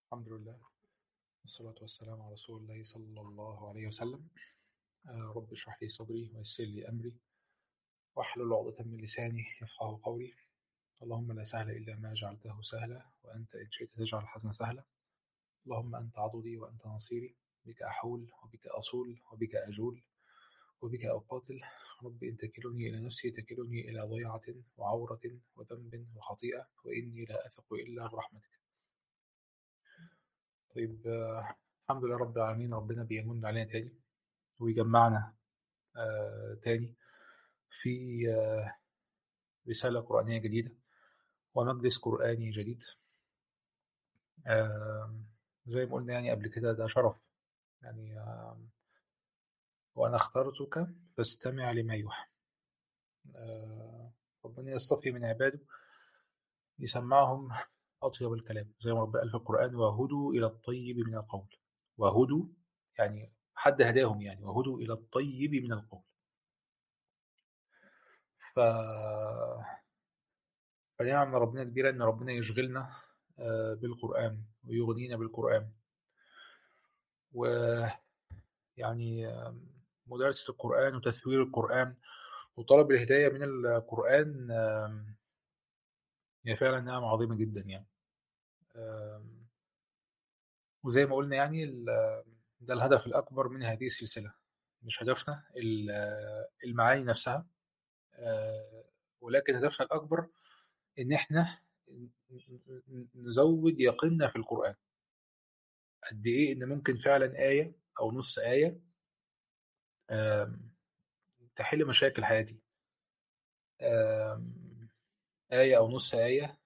الحمد لله والصلاة والسلام على رسول الله صلى الله عليه وسلم آه رب اشرح لي صدري ويسر لي أمري واحلل عقدة من لساني يفقه قولي اللهم لا سهل إلا ما جعلته سهلا وأنت إن شئت تجعل الحزن سهلا اللهم أنت عضدي وأنت نصيري بك أحول وبك أصول وبك أجول وبك أقاتل رب إن تكلني إلى نفسي تكلني إلى ضيعة وعورة وذنب وخطيئة وإني لا أثق إلا برحمتك طيب آه الحمد لله رب العالمين ربنا بيمن علينا تاني ويجمعنا آه تاني في آه رسالة قرآنية جديدة ومجلس قرآني جديد آه زي ما قلنا يعني قبل كده ده شرف يعني آه وأنا اخترتك فاستمع لما يوحى آه ربنا يصطفي من عباده يسمعهم أطيب الكلام زي ما ربنا قال في القرآن وهدوا إلى الطيب من القول وهدوا يعني حد هداهم يعني وهدوا إلى الطيب من القول ف فنعم ربنا كبيرة إن ربنا يشغلنا بالقرآن ويغنينا بالقرآن ويعني مدارسة القرآن وتثوير القرآن وطلب الهداية من القرآن هي فعلا نعمة عظيمة جدا يعني وزي ما قلنا يعني ده الهدف الأكبر من هذه السلسلة مش هدفنا المعاني نفسها ولكن هدفنا الأكبر إن إحنا نزود يقيننا في القرآن قد إيه إن ممكن فعلا آية أو نص آية تحل مشاكل حياتي آية أو نص آية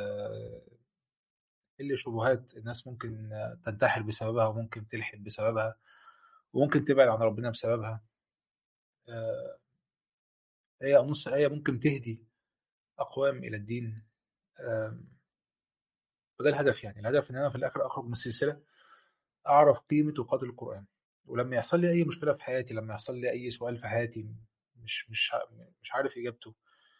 اللي شبهات الناس ممكن تنتحر بسببها وممكن تلحد بسببها وممكن تبعد عن ربنا بسببها آية أو نص آية ممكن تهدي أقوام إلى الدين وده الهدف يعني الهدف إن أنا في الآخر أخرج من السلسلة أعرف قيمة وقدر القرآن ولما يحصل لي أي مشكلة في حياتي لما يحصل لي أي سؤال في حياتي مش مش مش عارف إجابته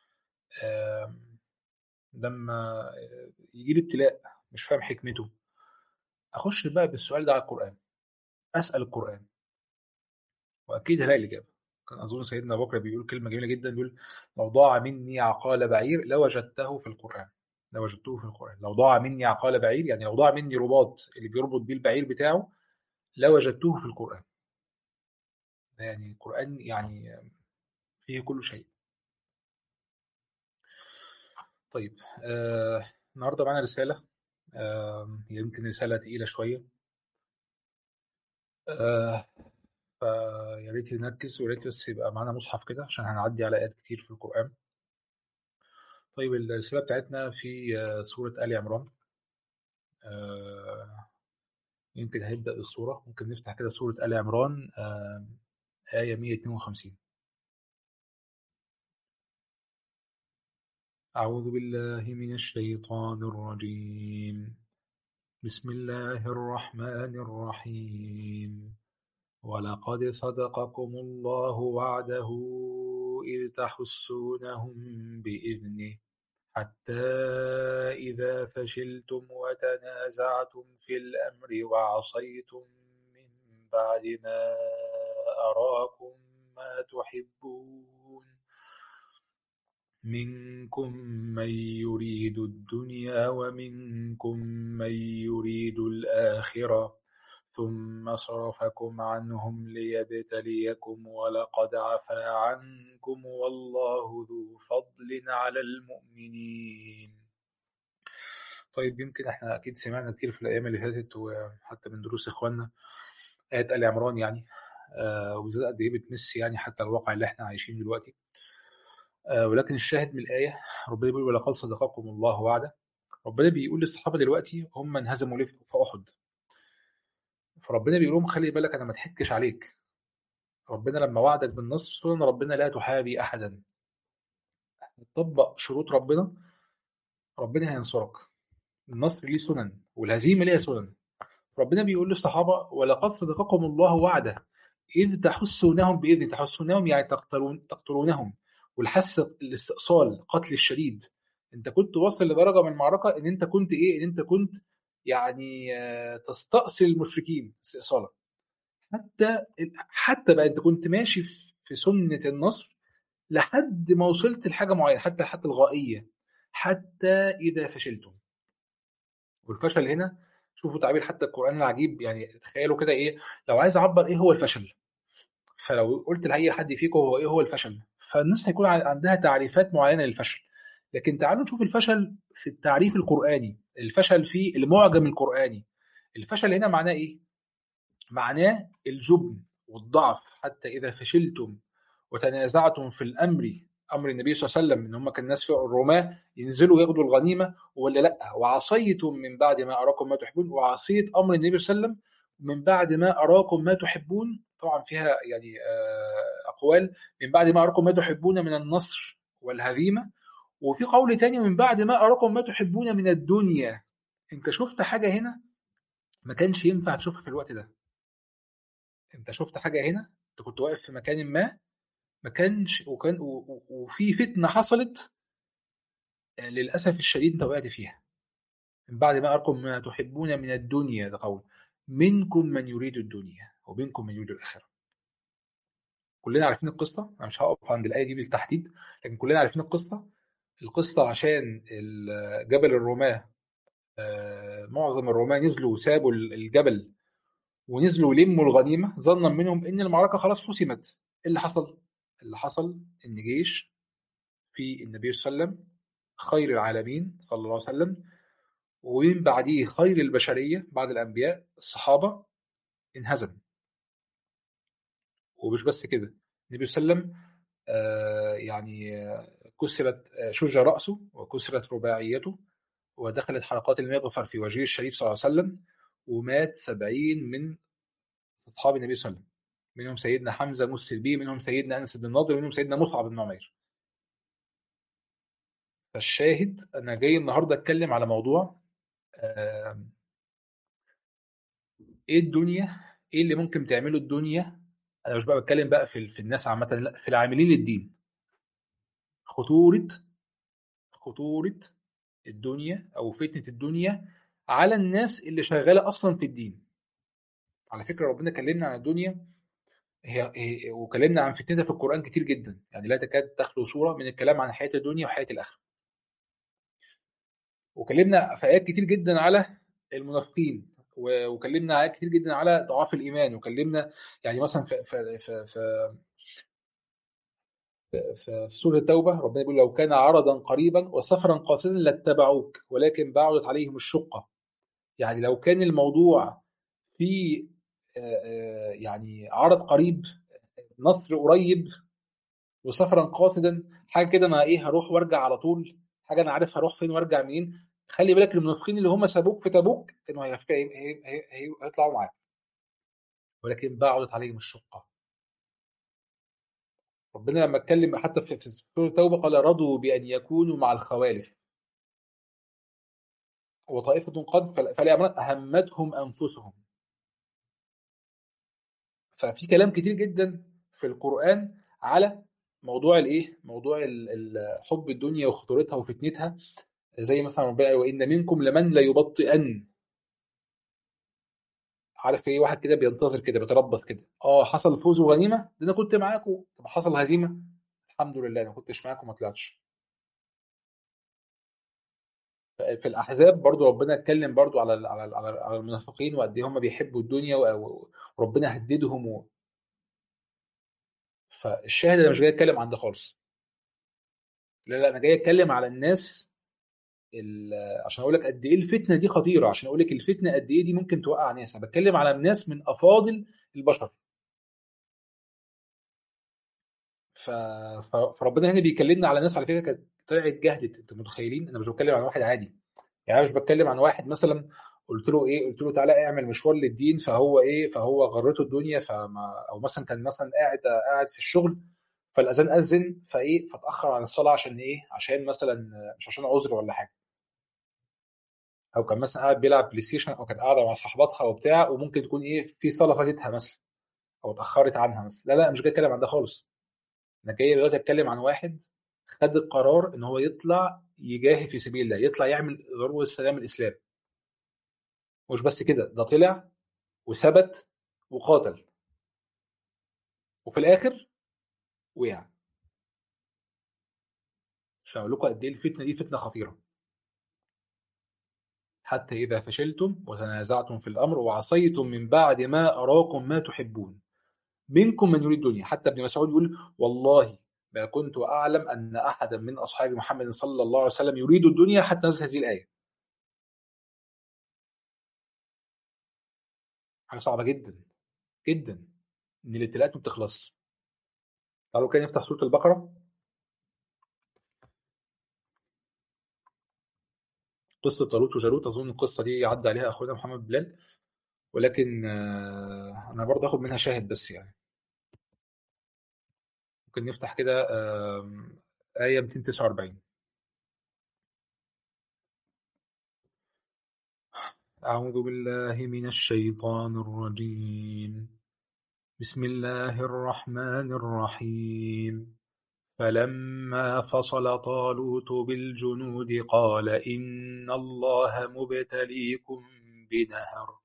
لما يجي لي ابتلاء مش فاهم حكمته اخش بقى بالسؤال ده على القران اسال القران واكيد هلاقي الاجابه كان اظن سيدنا ابو بكر بيقول كلمه جميله جدا بيقول لو ضاع مني عقال بعير لوجدته في القران لوجدته في القران لو ضاع مني عقال بعير يعني لو ضاع مني رباط اللي بيربط بيه البعير بتاعه لوجدته في القران يعني القران يعني فيه كل شيء طيب آه، النهارده معانا رسالة آه، يمكن رسالة تقيلة شوية آه، فيا ريت نركز ويا ريت بس يبقى معانا مصحف كده عشان هنعدي على آيات كتير في القرآن طيب الرسالة بتاعتنا في سورة آل عمران يمكن هنبدأ بالسورة ممكن نفتح كده سورة آل عمران آية 152 أعوذ بالله من الشيطان الرجيم بسم الله الرحمن الرحيم ولقد صدقكم الله وعده إذ تحسونهم بإذنه حتى إذا فشلتم وتنازعتم في الأمر وعصيتم من بعد ما أراكم ما تحبون منكم من يريد الدنيا ومنكم من يريد الآخرة ثم صرفكم عنهم ليبتليكم ولقد عفا عنكم والله ذو فضل على المؤمنين طيب يمكن احنا اكيد سمعنا كتير في الايام اللي فاتت وحتى من دروس اخواننا ايات ال عمران يعني آه وبالذات قد ايه بتمس يعني حتى الواقع اللي احنا عايشين دلوقتي ولكن الشاهد من الآية ربنا بيقول ولقد صدقكم الله وعده ربنا بيقول للصحابة دلوقتي هم انهزموا في أحد فربنا بيقول لهم خلي بالك أنا ما ضحكتش عليك ربنا لما وعدك بالنصر سنن ربنا لا تحابي أحدا تطبق شروط ربنا ربنا هينصرك النصر ليه سنن والهزيمة ليها سنن ربنا بيقول للصحابة ولقد صدقكم الله وعده إذ تحسونهم بإذن تحسونهم يعني تقتلون تقتلونهم والحس الاستئصال القتل الشديد انت كنت واصل لدرجه من المعركه ان انت كنت ايه ان انت كنت يعني تستأصل المشركين استئصالا حتى حتى بقى انت كنت ماشي في سنه النصر لحد ما وصلت لحاجه معينه حتى حتى الغائيه حتى اذا فشلتم والفشل هنا شوفوا تعبير حتى القران العجيب يعني تخيلوا كده ايه لو عايز اعبر ايه هو الفشل فلو قلت لاي حد فيكم هو ايه هو الفشل فالناس هيكون عندها تعريفات معينه للفشل لكن تعالوا نشوف الفشل في التعريف القراني الفشل في المعجم القراني الفشل هنا معناه ايه معناه الجبن والضعف حتى اذا فشلتم وتنازعتم في الامر امر النبي صلى الله عليه وسلم ان هم كان الناس في الرماه ينزلوا ياخدوا الغنيمه ولا لا وعصيتم من بعد ما اراكم ما تحبون وعصيت امر النبي صلى الله عليه وسلم من بعد ما اراكم ما تحبون طبعا فيها يعني اقوال من بعد ما اراكم ما تحبون من النصر والهزيمه وفي قول تاني من بعد ما اراكم ما تحبون من الدنيا انت شفت حاجه هنا ما كانش ينفع تشوفها في الوقت ده انت شفت حاجه هنا انت كنت واقف في مكان ما ما كانش وكان وفي فتنه حصلت للاسف الشديد انت وقعت فيها من بعد ما اراكم ما تحبون من الدنيا ده قول منكم من يريد الدنيا ومنكم من يريد الاخره كلنا عارفين القصه انا مش هقف عند الايه دي بالتحديد لكن كلنا عارفين القصه القصه عشان جبل الرماه معظم الرماه نزلوا وسابوا الجبل ونزلوا يلموا الغنيمه ظنا منهم ان المعركه خلاص حسمت ايه اللي حصل؟ اللي حصل ان جيش في النبي صلى الله عليه وسلم خير العالمين صلى الله عليه وسلم ومن بعديه خير البشريه بعد الانبياء الصحابه انهزم ومش بس كده النبي صلى الله عليه وسلم آه يعني كسرت شج راسه وكسرت رباعيته ودخلت حلقات المغفر في وجهه الشريف صلى الله عليه وسلم ومات سبعين من أصحاب النبي صلى الله عليه وسلم منهم سيدنا حمزة مسل بيه منهم سيدنا أنس بن نضر منهم سيدنا مصعب بن عمير فالشاهد أنا جاي النهاردة أتكلم على موضوع إيه الدنيا إيه اللي ممكن تعمله الدنيا أنا مش بقى بتكلم بقى في, في الناس عامة لا في العاملين للدين خطورة خطورة الدنيا أو فتنة الدنيا على الناس اللي شغاله اصلا في الدين على فكره ربنا كلمنا عن الدنيا هي, هي وكلمنا عن فتنتها في القران كتير جدا يعني لا تكاد تخلو صوره من الكلام عن حياه الدنيا وحياه الاخره وكلمنا في ايات كتير جدا على المنافقين وكلمنا ايات كتير جدا على ضعاف الايمان وكلمنا يعني مثلا في في في, في في سورة التوبة ربنا يقول لو كان عرضا قريبا وسفرا قاصدا لاتبعوك ولكن بعدت عليهم الشقة يعني لو كان الموضوع في يعني عرض قريب نصر قريب وسفرا قاصدا حاجه كده انا ايه هروح وارجع على طول حاجه انا عارف هروح فين وارجع منين خلي بالك المنافقين اللي هم سابوك في تبوك كانوا هيطلعوا معاك ولكن بعدت عليهم الشقه ربنا لما اتكلم حتى في سوره التوبه قال رضوا بان يكونوا مع الخوالف وطائفة قد فليعملون أهمتهم أنفسهم ففي كلام كتير جدا في القرآن على موضوع الايه موضوع حب الدنيا وخطورتها وفتنتها زي مثلا ربنا وان منكم لمن لا يبطئن عارف ايه واحد كده بينتظر كده بيتربص كده اه حصل فوز وغنيمه ده انا كنت معاكم طب حصل هزيمه الحمد لله انا كنتش معاكم ما طلعتش في الاحزاب برضو ربنا اتكلم برضو على على على المنافقين وقد ايه هم بيحبوا الدنيا وربنا هددهم و... فالشاهد انا مش جاي اتكلم عن ده خالص لا لا انا جاي اتكلم على الناس عشان اقول لك قد ايه الفتنه دي خطيره عشان اقول لك الفتنه قد ايه دي ممكن توقع ناس انا بتكلم على ناس من افاضل البشر ف... فربنا هنا بيكلمنا على ناس على فكره كانت طلعت جهدت انتوا متخيلين انا مش بتكلم عن واحد عادي يعني انا مش بتكلم عن واحد مثلا قلت له ايه قلت له تعالى اعمل مشوار للدين فهو ايه فهو غرته الدنيا فما او مثلا كان مثلا قاعد قاعد في الشغل فالاذان اذن فايه فاتاخر عن الصلاه عشان ايه عشان مثلا مش عشان عذر ولا حاجه او كان مثلا قاعد بيلعب بلاي ستيشن او كانت قاعده مع صاحباتها وبتاع وممكن تكون ايه في صلاه فاتتها مثلا او اتاخرت عنها مثلا لا لا مش جاي اتكلم عن ده خالص انا جاي دلوقتي اتكلم عن واحد خد القرار ان هو يطلع يجاهد في سبيل الله يطلع يعمل ضروره السلام الاسلام مش بس كده ده طلع وثبت وقاتل وفي الاخر وقع عشان اقول لكم قد ايه الفتنه دي فتنه خطيره حتى اذا فشلتم وتنازعتم في الامر وعصيتم من بعد ما اراكم ما تحبون منكم من يريد الدنيا حتى ابن مسعود يقول والله ما كنت اعلم ان احدا من اصحاب محمد صلى الله عليه وسلم يريد الدنيا حتى نزلت هذه الايه حاجه صعبه جدا جدا ان الابتلاءات ما بتخلصش تعالوا كده نفتح سوره البقره قصه طالوت وجالوت اظن القصه دي عدى عليها اخونا محمد بلال ولكن آه، انا برضه اخد منها شاهد بس يعني ممكن نفتح كده آم، آية 249 أعوذ بالله من الشيطان الرجيم بسم الله الرحمن الرحيم فلما فصل طالوت بالجنود قال إن الله مبتليكم بنهر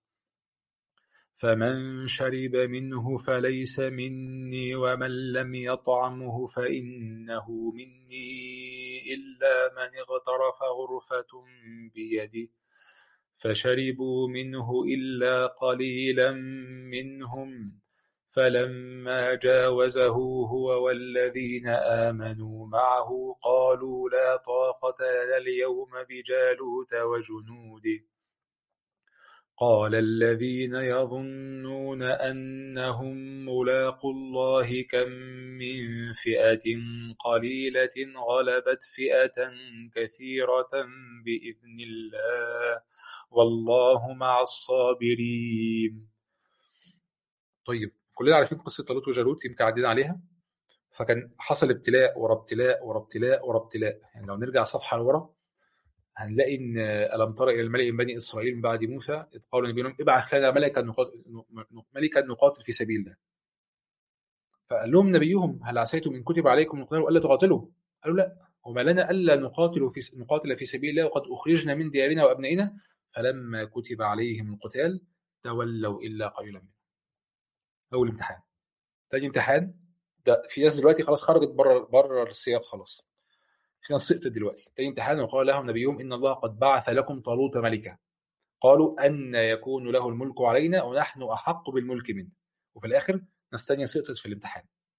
فمن شرب منه فليس مني ومن لم يطعمه فإنه مني إلا من اغترف غرفة بيده فشربوا منه إلا قليلا منهم فلما جاوزه هو والذين آمنوا معه قالوا لا طاقة لنا اليوم بجالوت وجنوده قال الذين يظنون أنهم ملاقوا الله كم من فئة قليلة غلبت فئة كثيرة بإذن الله والله مع الصابرين طيب كلنا عارفين قصة طالوت وجالوت يمكن عدينا عليها فكان حصل ابتلاء ورا ابتلاء ورا ابتلاء ورا ابتلاء يعني لو نرجع صفحة لورا هنلاقي ان الم تر الى الملأ من بني اسرائيل من بعد موسى اذ قالوا لنبيهم ابعث لنا ملكا نقاتل ملكا نقاتل في سبيل الله فقال لهم نبيهم هل عسيتم ان كتب عليكم القتال الا تقاتلوا؟ قالوا لا وما لنا الا نقاتل في نقاتل في سبيل الله وقد اخرجنا من ديارنا وابنائنا فلما كتب عليهم القتال تولوا الا قليلا منهم. اول امتحان. تاني امتحان ده في ناس دلوقتي خلاص خرجت بره بره السياق خلاص. في ناس سقطت دلوقتي. تاني امتحان وقال لهم نبيهم ان الله قد بعث لكم طالوت ملكا. قالوا أن يكون له الملك علينا ونحن أحق بالملك منه وفي الآخر ناس تانية سقطت في الامتحان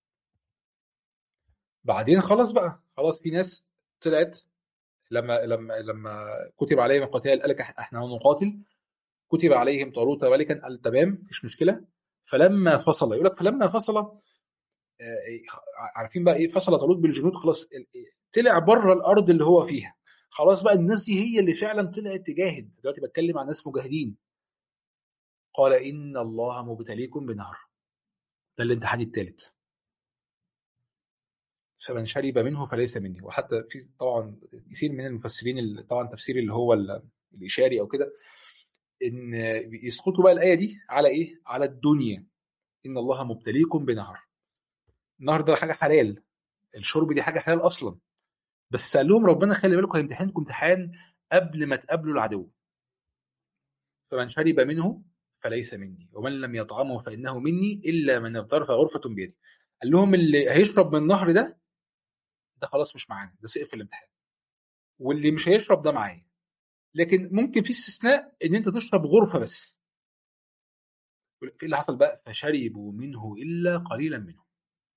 بعدين خلاص بقى خلاص في ناس طلعت لما لما لما كتب عليهم القتال قال لك احنا هنقاتل كتب عليهم طالوت ملكا قال تمام مفيش مشكله فلما فصل يقول لك فلما فصل عارفين بقى ايه فصل طالوت بالجنود خلاص طلع بره الارض اللي هو فيها خلاص بقى الناس دي هي اللي فعلا طلعت تجاهد دلوقتي بتكلم عن ناس مجاهدين قال ان الله مبتليكم بنهر ده الامتحان الثالث فمن شرب منه فليس مني وحتى في طبعا كثير من المفسرين طبعا تفسير اللي هو الاشاري او كده ان يسقطوا بقى الايه دي على ايه؟ على الدنيا ان الله مبتليكم بنهر النهر ده حاجه حلال الشرب دي حاجه حلال اصلا بس قال لهم ربنا خلي بالكم هيمتحنكم امتحان قبل ما تقابلوا العدو فمن شرب منه فليس مني ومن لم يطعمه فانه مني الا من اغترف غرفه بيده قال لهم اللي هيشرب من النهر ده ده خلاص مش معانا ده سقف الامتحان واللي مش هيشرب ده معايا لكن ممكن في استثناء ان انت تشرب غرفه بس في اللي حصل بقى فشربوا منه الا قليلا منهم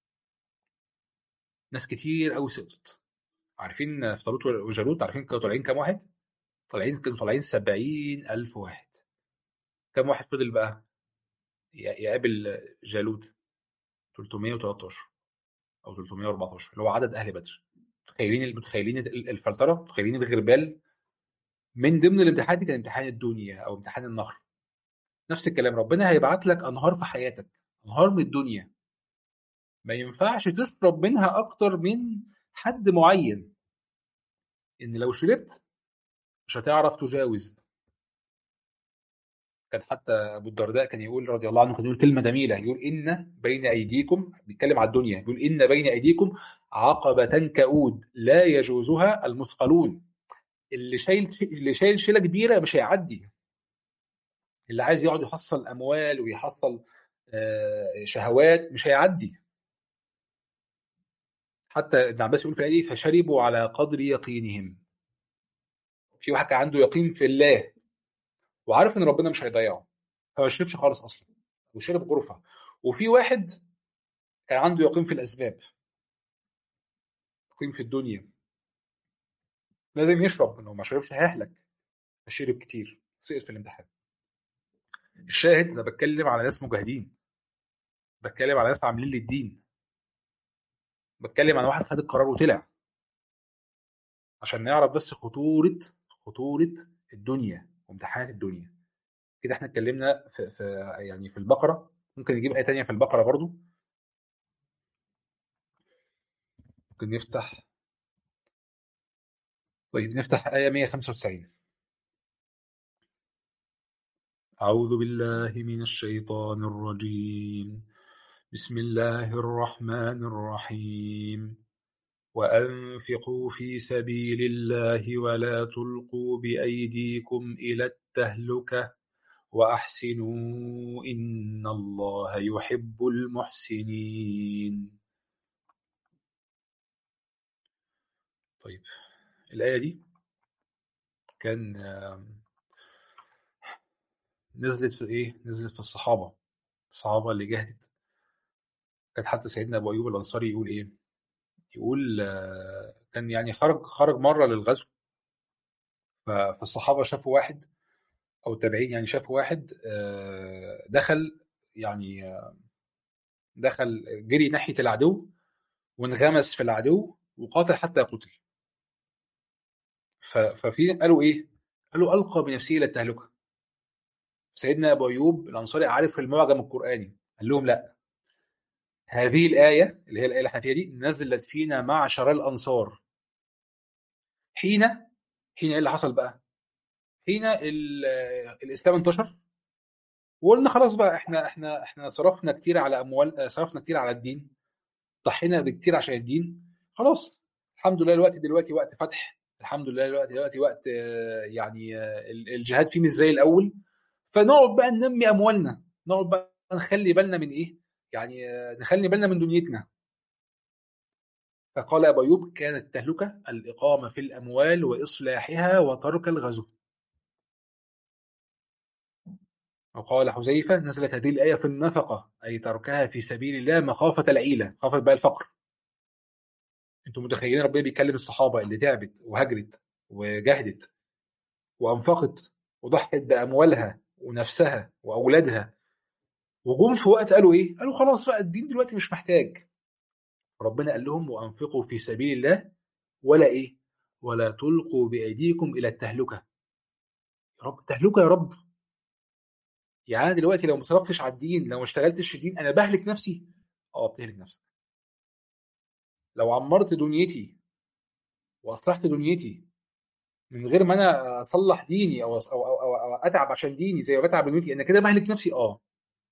ناس كتير قوي سقطت عارفين في طالوت وجالوت عارفين كانوا طالعين كام واحد؟ طالعين كانوا طالعين 70000 واحد كام واحد فضل بقى يقابل جالوت 313 او 314 اللي هو عدد اهل بدر متخيلين متخيلين الفلتره متخيلين الغربال من ضمن الامتحان دي كان امتحان الدنيا او امتحان النهر نفس الكلام ربنا هيبعت لك انهار في حياتك انهار من الدنيا ما ينفعش تشرب منها اكتر من حد معين ان لو شربت مش هتعرف تجاوز كان حتى ابو الدرداء كان يقول رضي الله عنه كان يقول كلمه جميله يقول ان بين ايديكم بيتكلم على الدنيا يقول ان بين ايديكم عقبه كؤود لا يجوزها المثقلون اللي شايل اللي شايل شيله كبيره مش هيعدي اللي عايز يقعد يحصل اموال ويحصل آه، شهوات مش هيعدي حتى ابن عباس يقول في الايه دي فشربوا على قدر يقينهم في واحد كان عنده يقين في الله وعارف ان ربنا مش هيضيعه فما شربش خالص اصلا وشرب غرفه وفي واحد كان عنده يقين في الاسباب يقين في الدنيا لازم يشرب انه ما شربش هيهلك فشرب كتير سقط في الامتحان الشاهد انا بتكلم على ناس مجاهدين بتكلم على ناس عاملين للدين بتكلم عن واحد خد القرار وطلع عشان نعرف بس خطورة خطورة الدنيا وامتحانات الدنيا كده احنا اتكلمنا في, في يعني في البقرة ممكن نجيب آية تانية في البقرة برضو ممكن نفتح طيب نفتح آية 195 أعوذ بالله من الشيطان الرجيم بسم الله الرحمن الرحيم وأنفقوا في سبيل الله ولا تلقوا بأيديكم إلى التهلكة وأحسنوا إن الله يحب المحسنين طيب الآية دي كان آم، نزلت في إيه؟ نزلت في الصحابة الصحابة اللي جاهدت كانت حتى سيدنا أبو أيوب الأنصاري يقول إيه؟ يقول آه، كان يعني خرج خرج مرة للغزو ف- فالصحابة شافوا واحد أو التابعين يعني شافوا واحد آه، دخل يعني آه، دخل جري ناحية العدو وانغمس في العدو وقاتل حتى قتل ف- ففي قالوا إيه؟ قالوا ألقى بنفسه إلى التهلكة سيدنا أبو أيوب الأنصاري عارف المعجم القرآني قال لهم لا هذه الآية اللي هي الآية اللي احنا فيها دي نزلت فينا معشر الأنصار حين حين ايه اللي حصل بقى؟ حين ال- الإسلام انتشر وقلنا خلاص بقى احنا احنا احنا صرفنا كتير على أموال صرفنا كتير على الدين ضحينا بكتير عشان الدين خلاص الحمد لله الوقت دلوقتي وقت فتح الحمد لله الوقت دلوقتي وقت آه، يعني آه، ال- الجهاد فيه مش زي الأول فنقعد بقى ننمي أموالنا نقعد بقى نخلي بالنا من إيه؟ يعني آه، نخلي بالنا من دنيتنا فقال أبو أيوب كانت التهلكة الإقامة في الأموال وإصلاحها وترك الغزو وقال حذيفة نزلت هذه الآية في النفقة أي تركها في سبيل الله مخافة العيلة مخافة بقى الفقر انتم متخيلين ربنا بيكلم الصحابة اللي تعبت وهجرت وجهدت وأنفقت وضحت بأموالها ونفسها وأولادها وجم في وقت قالوا إيه؟ قالوا خلاص بقى الدين دلوقتي مش محتاج ربنا قال لهم وأنفقوا في سبيل الله ولا إيه؟ ولا تلقوا بأيديكم إلى التهلكة يا رب تهلكة يا رب يعني أنا دلوقتي لو ما صرفتش على الدين لو ما اشتغلتش في الدين أنا بهلك نفسي أه بتهلك نفسك لو عمرت دنيتي وأصلحت دنيتي من غير ما أنا أصلح ديني أو أو أو, أو, أو أتعب عشان ديني زي ما بتعب دنيتي أنا كده بهلك نفسي أه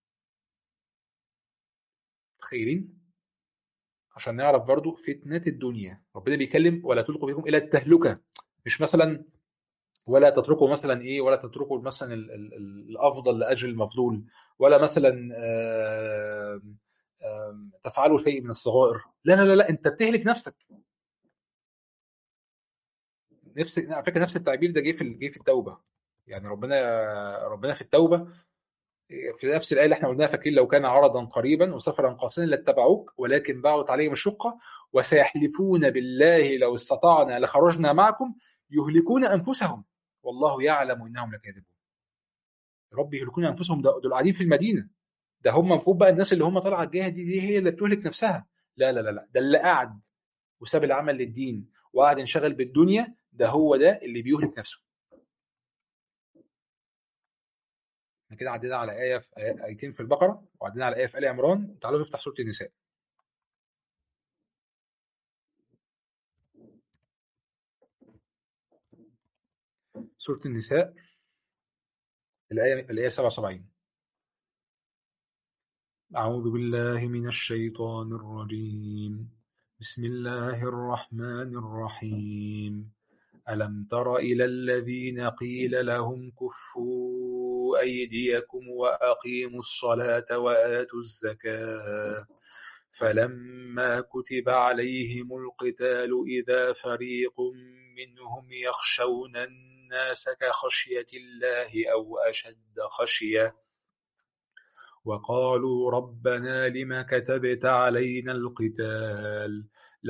متخيلين عشان نعرف برضو فتنة الدنيا ربنا بيتكلم ولا تلقوا بكم إلى التهلكة مش مثلا ولا تتركوا مثلا ايه ولا تتركوا مثلا ال ال ال الافضل لاجل المفضول ولا مثلا آم، آم، تفعلوا شيء من الصغائر لا لا لا لا انت بتهلك نفسك نفس على فكره نفس التعبير ده جه في جه في التوبه يعني ربنا ربنا في التوبه في نفس الايه اللي احنا قلناها فاكرين لو كان عرضا قريبا وسفرا قاصدا لاتبعوك ولكن بعدت عليهم الشقه وسيحلفون بالله لو استطعنا لخرجنا معكم يهلكون انفسهم والله يعلم انهم لكاذبون يا رب يهلكون انفسهم ده- دول قاعدين في المدينه ده هم المفروض بقى الناس اللي هم طالعه الجهه دي دي هي اللي بتهلك نفسها لا لا لا لا ده اللي قعد وساب العمل للدين وقعد ينشغل بالدنيا ده هو ده اللي بيهلك نفسه احنا كده عدينا على ايه في آية- ايتين في البقره وعدينا على ايه في ال عمران تعالوا نفتح سوره النساء سوره النساء الايه الايه 77 أعوذ بالله من الشيطان الرجيم بسم الله الرحمن الرحيم ألم تر إلى الذين قيل لهم كفوا خذوا أيديكم وأقيموا الصلاة وآتوا الزكاة فلما كتب عليهم القتال إذا فريق منهم يخشون الناس كخشية الله أو أشد خشية وقالوا ربنا لم كتبت علينا القتال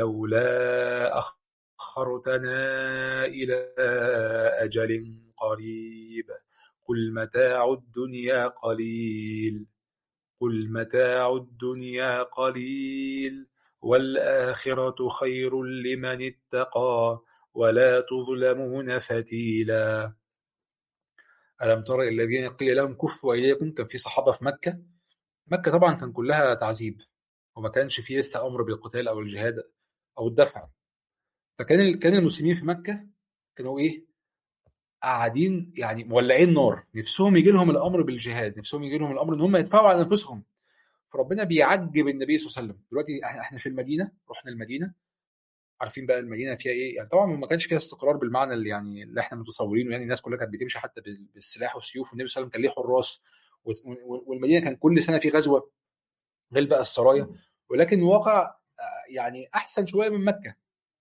لولا أخرتنا إلى أجل قريب قل متاع الدنيا قليل قل متاع الدنيا قليل والآخرة خير لمن اتقى ولا تظلمون فتيلا ألم تر الذين قيل لهم كفوا إليكم كان في صحابة في مكة مكة طبعا كان كلها تعذيب وما كانش فيه لسه أمر بالقتال أو الجهاد أو الدفع فكان كان المسلمين في مكة كانوا إيه قاعدين يعني مولعين نار نفسهم يجي لهم الامر بالجهاد نفسهم يجي لهم الامر ان هم يدفعوا عن انفسهم فربنا بيعجب النبي صلى الله عليه وسلم دلوقتي احنا في المدينه رحنا المدينه عارفين بقى المدينه فيها ايه يعني طبعا ما كانش فيها استقرار بالمعنى اللي يعني اللي احنا متصورينه يعني الناس كلها كانت بتمشي حتى بالسلاح والسيوف والنبي صلى الله عليه وسلم كان ليه حراس والمدينه كان كل سنه في غزوه غير بقى السرايا ولكن الواقع يعني احسن شويه من مكه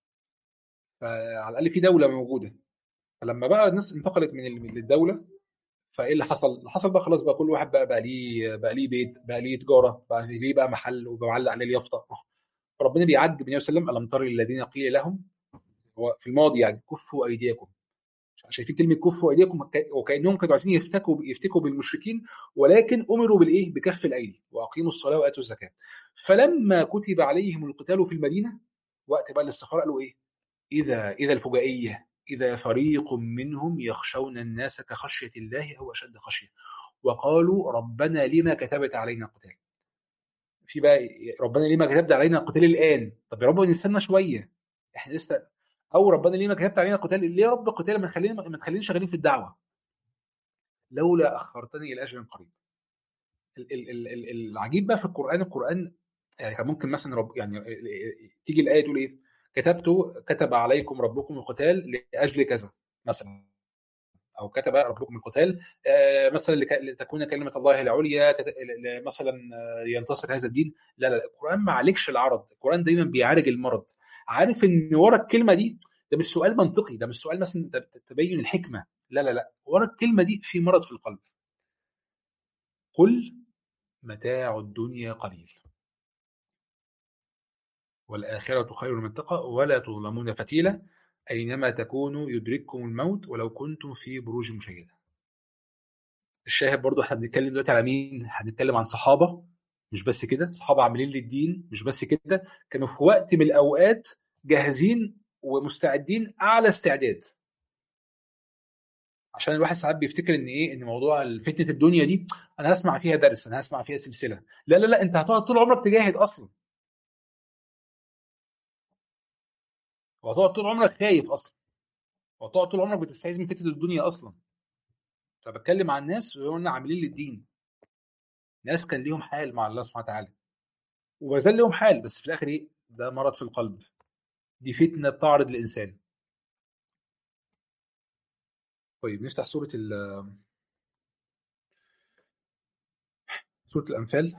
فعلى الاقل في دوله موجوده فلما بقى الناس انتقلت من الدوله فايه اللي حصل؟ اللي حصل بقى خلاص بقى كل واحد بقى بقى ليه بقى ليه بيت بقى ليه تجاره بقى ليه بقى محل وبقى معلق عليه اليافطه فربنا بيعجب النبي صلى الله عليه وسلم الم تر الذين قيل لهم هو في الماضي يعني كفوا ايديكم شايفين كلمه كفوا ايديكم وكانهم كانوا عايزين يفتكوا يفتكوا بالمشركين ولكن امروا بالايه؟ بكف الايدي واقيموا الصلاه واتوا الزكاه فلما كتب عليهم القتال في المدينه وقت بقى الاستخاره قالوا ايه؟ اذا اذا الفجائيه إذا فريق منهم يخشون الناس كخشية الله أو أشد خشية وقالوا ربنا لما كتبت علينا القتال في بقى ربنا لما كتبت علينا القتال الآن طب يا رب نستنى شوية احنا لسه أو ربنا لما كتبت علينا القتال ليه يا رب القتال ما تخلينا ما تخلينا شغالين في الدعوة لولا أخرتني إلى أجل قريب العجيب بقى في القرآن القرآن يعني كان ممكن مثلا رب يعني تيجي الآية تقول إيه كتبت كتب عليكم ربكم القتال لاجل كذا مثلا او كتب ربكم القتال مثلا لتكون كلمه الله العليا مثلا ينتصر هذا الدين لا لا القران ما عليكش العرض القران دايما بيعالج المرض عارف ان ورا الكلمه دي ده مش سؤال منطقي ده مش سؤال مثلا تبين الحكمه لا لا لا ورا الكلمه دي في مرض في القلب قل متاع الدنيا قليل والآخرة خير من اتقى ولا تظلمون فتيلة أينما تكونوا يدرككم الموت ولو كنتم في بروج مشيدة الشاهد برضو احنا بنتكلم دلوقتي على مين؟ هنتكلم عن صحابة مش بس كده صحابة عاملين للدين مش بس كده كانوا في وقت من الأوقات جاهزين ومستعدين أعلى استعداد عشان الواحد ساعات بيفتكر ان ايه ان موضوع فتنه الدنيا دي انا هسمع فيها درس انا هسمع فيها سلسله لا لا لا انت هتقعد طول عمرك تجاهد اصلا وهتقعد طول عمرك خايف اصلا وهتقعد طول عمرك بتستعيذ من فتنه الدنيا اصلا فبتكلم عن ناس قلنا عاملين للدين ناس كان ليهم حال مع الله سبحانه وتعالى وما زال ليهم حال بس في الاخر ايه ده مرض في القلب دي فتنه بتعرض الانسان طيب نفتح سوره ال سوره الانفال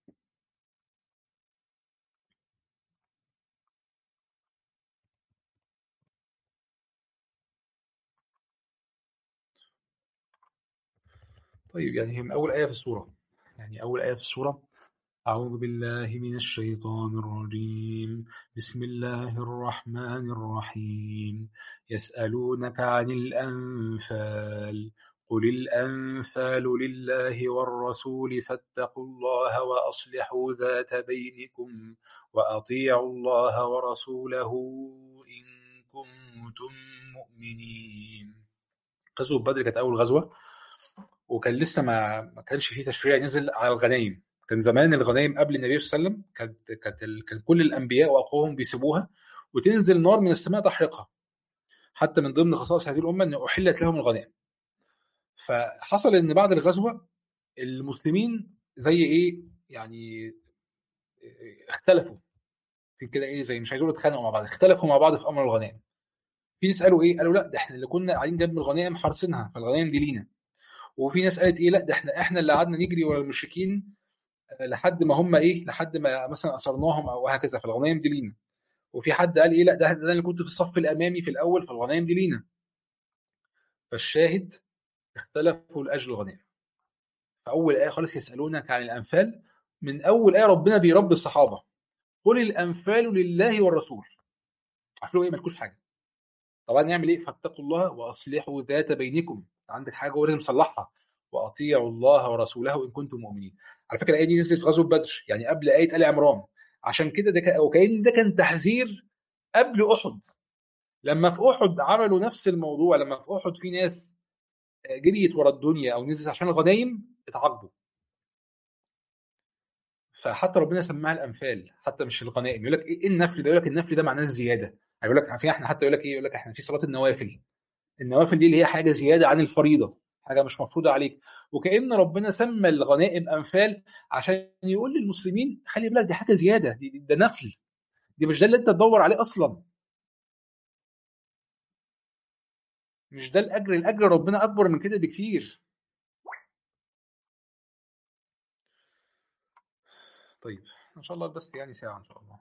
طيب يعني هي من أول آية في السورة يعني أول آية في السورة أعوذ بالله من الشيطان الرجيم بسم الله الرحمن الرحيم يسألونك عن الأنفال قل الأنفال لله والرسول فاتقوا الله وأصلحوا ذات بينكم وأطيعوا الله ورسوله إن كنتم مؤمنين غزوة بدر كانت أول غزوة وكان لسه ما ما كانش فيه تشريع نزل على الغنايم كان زمان الغنايم قبل النبي صلى الله عليه وسلم كانت كانت كان كل الانبياء واقوامهم بيسيبوها وتنزل نار من السماء تحرقها حتى من ضمن خصائص هذه الامه ان احلت لهم الغنائم فحصل ان بعد الغزوه المسلمين زي ايه يعني اختلفوا في كده ايه زي مش عايزين يتخانقوا مع بعض اختلفوا مع بعض في امر الغنائم في ناس قالوا ايه قالوا لا ده احنا اللي كنا قاعدين جنب الغنائم حارسينها فالغنائم دي لينا وفي ناس قالت ايه لا ده احنا احنا اللي قعدنا نجري ورا المشركين لحد ما هم ايه لحد ما مثلا اسرناهم او هكذا فالغنايم دي لينا وفي حد قال ايه لا ده, ده انا اللي كنت في الصف الامامي في الاول فالغنايم دي لينا فالشاهد اختلفوا لاجل الغنائم فاول ايه خالص يسالونك عن الانفال من اول ايه ربنا بيربي الصحابه قل الانفال لله والرسول عارفين ايه مالكوش حاجه طبعا نعمل ايه فاتقوا الله واصلحوا ذات بينكم عندك حاجه ولازم تصلحها واطيعوا الله ورسوله ان كنتم مؤمنين على فكره الايه دي نزلت في غزوه بدر يعني قبل ايه ال عمران عشان كده ده كان وكأن ده كان تحذير قبل احد لما في احد عملوا نفس الموضوع لما في احد في ناس جريت ورا الدنيا او نزلت عشان الغنايم اتعاقبوا فحتى ربنا سماها الانفال حتى مش الغنائم يقول لك ايه النفل ده يقول لك النفل ده معناه الزياده يقول لك في احنا حتى يقول لك ايه يقول لك احنا في صلاه النوافل النوافل دي اللي هي حاجه زياده عن الفريضه حاجه مش مفروضه عليك وكان ربنا سمى الغنائم انفال عشان يقول للمسلمين خلي بالك دي حاجه زياده دي ده نفل دي مش ده اللي انت تدور عليه اصلا مش ده الاجر الاجر ربنا اكبر من كده بكتير طيب ان شاء الله بس يعني ساعه ان شاء الله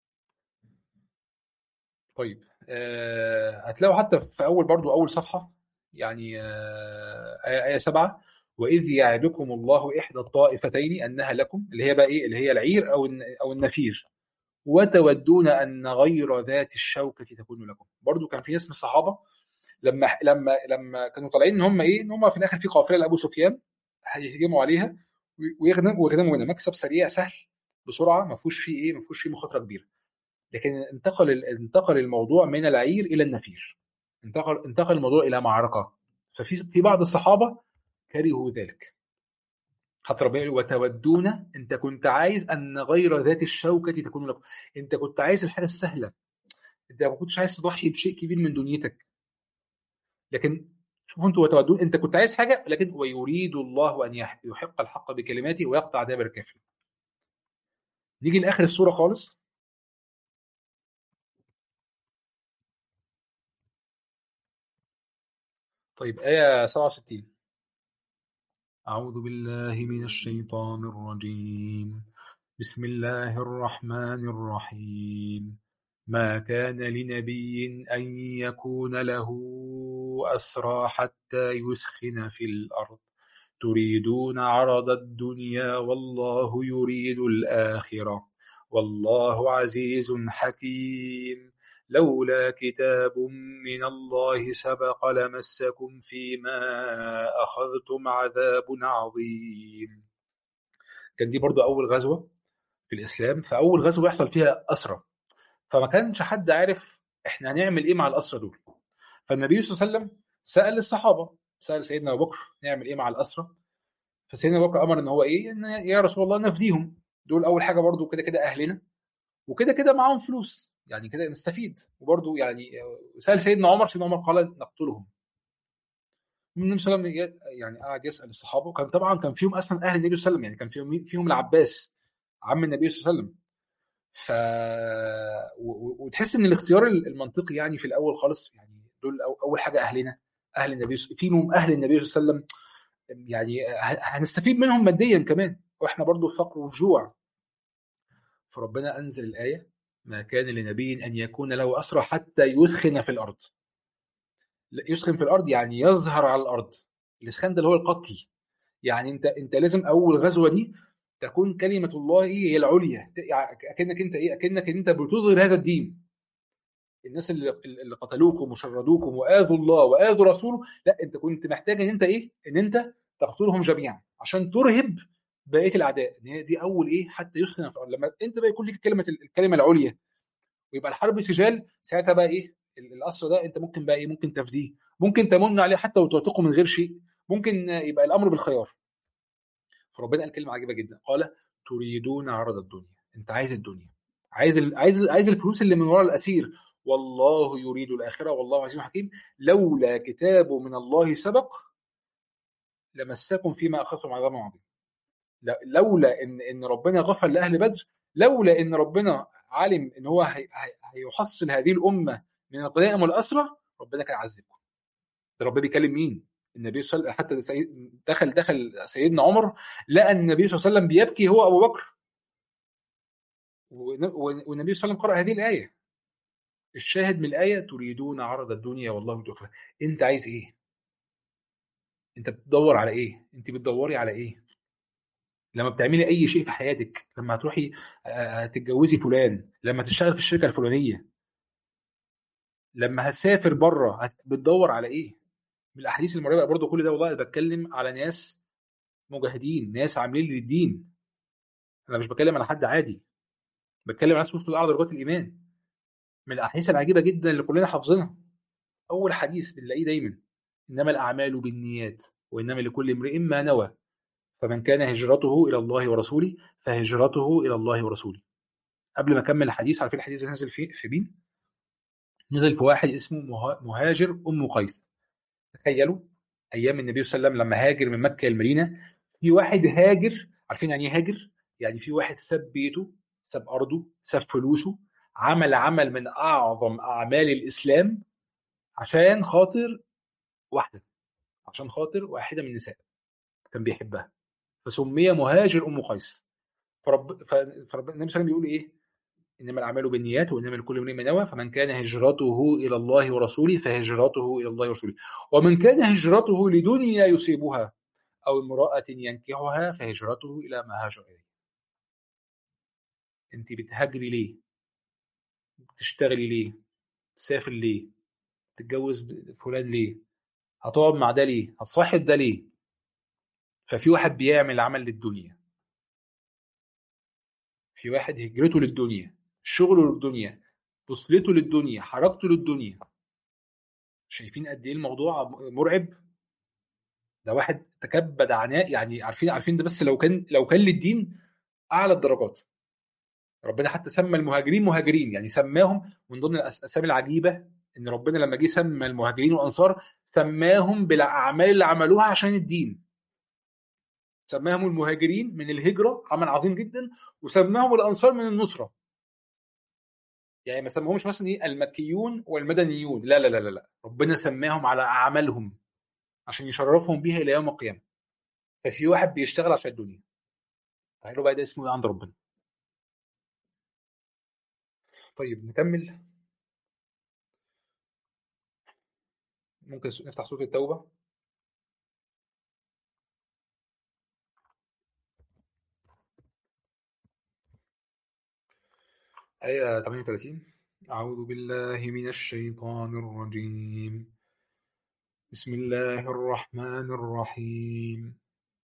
طيب أه هتلاقوا حتى في اول برضو اول صفحه يعني آه آية سبعة وإذ يعدكم الله إحدى الطائفتين أنها لكم اللي هي بقى إيه اللي هي العير أو أو النفير وتودون أن غير ذات الشوكة تكون لكم برضو كان في ناس من الصحابة لما لما لما كانوا طالعين ان هم ايه ان هم في الاخر في قافله لابو سفيان هيهجموا عليها ويغنم ويغنموا منها مكسب سريع سهل بسرعه ما فيهوش فيه ايه ما فيهوش فيه مخاطره كبيره لكن انتقل انتقل الموضوع من العير الى النفير انتقل انتقل الموضوع الى معركه ففي في بعض الصحابه كرهوا ذلك حتى ربنا يقول وتودون انت كنت عايز ان غير ذات الشوكه تكون لكم انت كنت عايز الحاجه السهله انت ما كنتش عايز تضحي بشيء كبير من دنيتك لكن شوفوا انتوا وتودون انت كنت عايز حاجه لكن ويريد الله ان يحق الحق بكلماته ويقطع دابر الكافرين نيجي لاخر السوره خالص طيب آية 67 أعوذ بالله من الشيطان الرجيم بسم الله الرحمن الرحيم ما كان لنبي أن يكون له أسرى حتى يثخن في الأرض تريدون عرض الدنيا والله يريد الآخرة والله عزيز حكيم لولا كتاب من الله سبق لمسكم فيما أخذتم عذاب عظيم كان دي برضو أول غزوة في الإسلام فأول غزوة يحصل فيها أسرى فما كانش حد عارف إحنا هنعمل إيه مع الأسرى دول فالنبي صلى الله عليه وسلم سأل الصحابة سأل سيدنا أبو بكر نعمل إيه مع الأسرى فسيدنا أبو بكر أمر إن هو إيه إن يا رسول الله نفديهم دول أول حاجة برضو كده كده أهلنا وكده كده معاهم فلوس يعني كده نستفيد وبرضه يعني سأل سيدنا عمر سيدنا عمر قال نقتلهم النبي صلى الله عليه وسلم يعني قعد يسال الصحابه وكان طبعا كان فيهم اصلا اهل النبي صلى الله عليه وسلم يعني كان فيهم فيهم العباس عم النبي صلى الله عليه وسلم ف وتحس ان الاختيار المنطقي يعني في الاول خالص يعني دول اول حاجه اهلنا اهل النبي فيهم اهل النبي صلى الله عليه وسلم يعني هنستفيد منهم ماديا كمان واحنا برضو في فقر وفي جوع فربنا انزل الايه ما كان لنبي ان يكون له اسرى حتى يثخن في الارض يسخن في الارض يعني يظهر على الارض الاسخان ده اللي هو القتل يعني انت انت لازم اول غزوه دي تكون كلمه الله هي العليا اكنك انت ايه اكنك انت بتظهر هذا الدين الناس اللي اللي قتلوكم وشردوكم واذوا الله واذوا رسوله لا انت كنت محتاج ان انت ايه ان انت تقتلهم جميعا عشان ترهب بقيه الاعداء دي اول ايه حتى يسخن في الارض لما انت بقى يكون لك كلمه الكلمه العليا ويبقى الحرب سجال ساعتها بقى ايه الاسر ده انت ممكن بقى ايه ممكن تفديه ممكن تمن عليه حتى وتعتقه من غير شيء ممكن يبقى الامر بالخيار فربنا قال كلمه عجيبه جدا قال تريدون عرض الدنيا انت عايز الدنيا عايز ال... عايز عايز الفلوس اللي من وراء الاسير والله يريد الاخره والله عزيز حكيم لولا كتاب من الله سبق لمسكم فيما اخذتم عذاب عظيم لولا ان ان ربنا غفر لاهل بدر لولا ان ربنا علم ان هو هي... هيحصل هذه الامه من الغنائم والاسرى ربنا كان عذبكم ده ربنا بيكلم مين النبي صلى الله عليه وسلم حتى دخل دخل سيدنا عمر لقى النبي صلى الله عليه وسلم بيبكي هو ابو بكر والنبي صلى الله عليه وسلم قرأ هذه الآية الشاهد من الآية تريدون عرض الدنيا والله الآخرة أنت عايز إيه؟ أنت بتدور على إيه؟ أنت بتدوري على إيه؟ لما بتعملي أي شيء في حياتك لما هتروحي هتتجوزي فلان لما تشتغل في الشركة الفلانية لما هتسافر بره بتدور على إيه؟ من الأحاديث المرعبة برضه كل ده والله بتكلم على ناس مجاهدين ناس عاملين للدين أنا مش بتكلم على حد عادي بتكلم على ناس وصلوا لاعلى درجات الايمان من الاحاديث العجيبه جدا اللي كلنا حافظينها اول حديث بنلاقيه دايما انما الاعمال بالنيات وانما لكل امرئ ما نوى فمن كان هجرته الى الله ورسوله فهجرته الى الله ورسوله قبل ما اكمل الحديث عارفين الحديث نزل في في مين نزل في واحد اسمه مهاجر ام قيس تخيلوا ايام النبي صلى الله عليه وسلم لما هاجر من مكه المدينه في واحد هاجر عارفين يعني ايه هاجر يعني في واحد ساب بيته ساب ارضه ساب فلوسه عمل عمل من اعظم اعمال الاسلام عشان خاطر واحده عشان خاطر واحده من النساء كان بيحبها فسمي مهاجر ام قيس فرب فرب النبي صلى الله عليه وسلم بيقول ايه انما الاعمال بالنيات وانما لكل امرئ ما نوى فمن كان هجرته الى الله ورسوله فهجرته الى الله ورسوله ومن كان هجرته لدنيا يصيبها او امراه ينكحها فهجرته الى ما هاجر اليه انت بتهاجري ليه بتشتغلي ليه تسافر ليه تتجوز فلان ليه هتقعد مع ده ليه هتصاحب ده ليه ففي واحد بيعمل عمل للدنيا في واحد هجرته للدنيا شغله للدنيا وصلته للدنيا حركته للدنيا شايفين قد ايه الموضوع مرعب ده واحد تكبد عناء يعني عارفين عارفين ده بس لو كان لو كان للدين اعلى الدرجات ربنا حتى سمى المهاجرين مهاجرين يعني سماهم من ضمن الاسامي العجيبه ان ربنا لما جه سمى المهاجرين والانصار سماهم بالاعمال اللي عملوها عشان الدين سماهم المهاجرين من الهجره عمل عظيم جدا وسماهم الانصار من النصره يعني ما سماهمش مثلا ايه المكيون والمدنيون لا لا لا لا ربنا سماهم على اعمالهم عشان يشرفهم بيها الى يوم القيامه ففي واحد بيشتغل عشان الدنيا تخيلوا بقى ده اسمه ايه عند ربنا طيب نكمل ممكن نفتح سورة التوبة آية 38 أعوذ بالله من الشيطان الرجيم بسم الله الرحمن الرحيم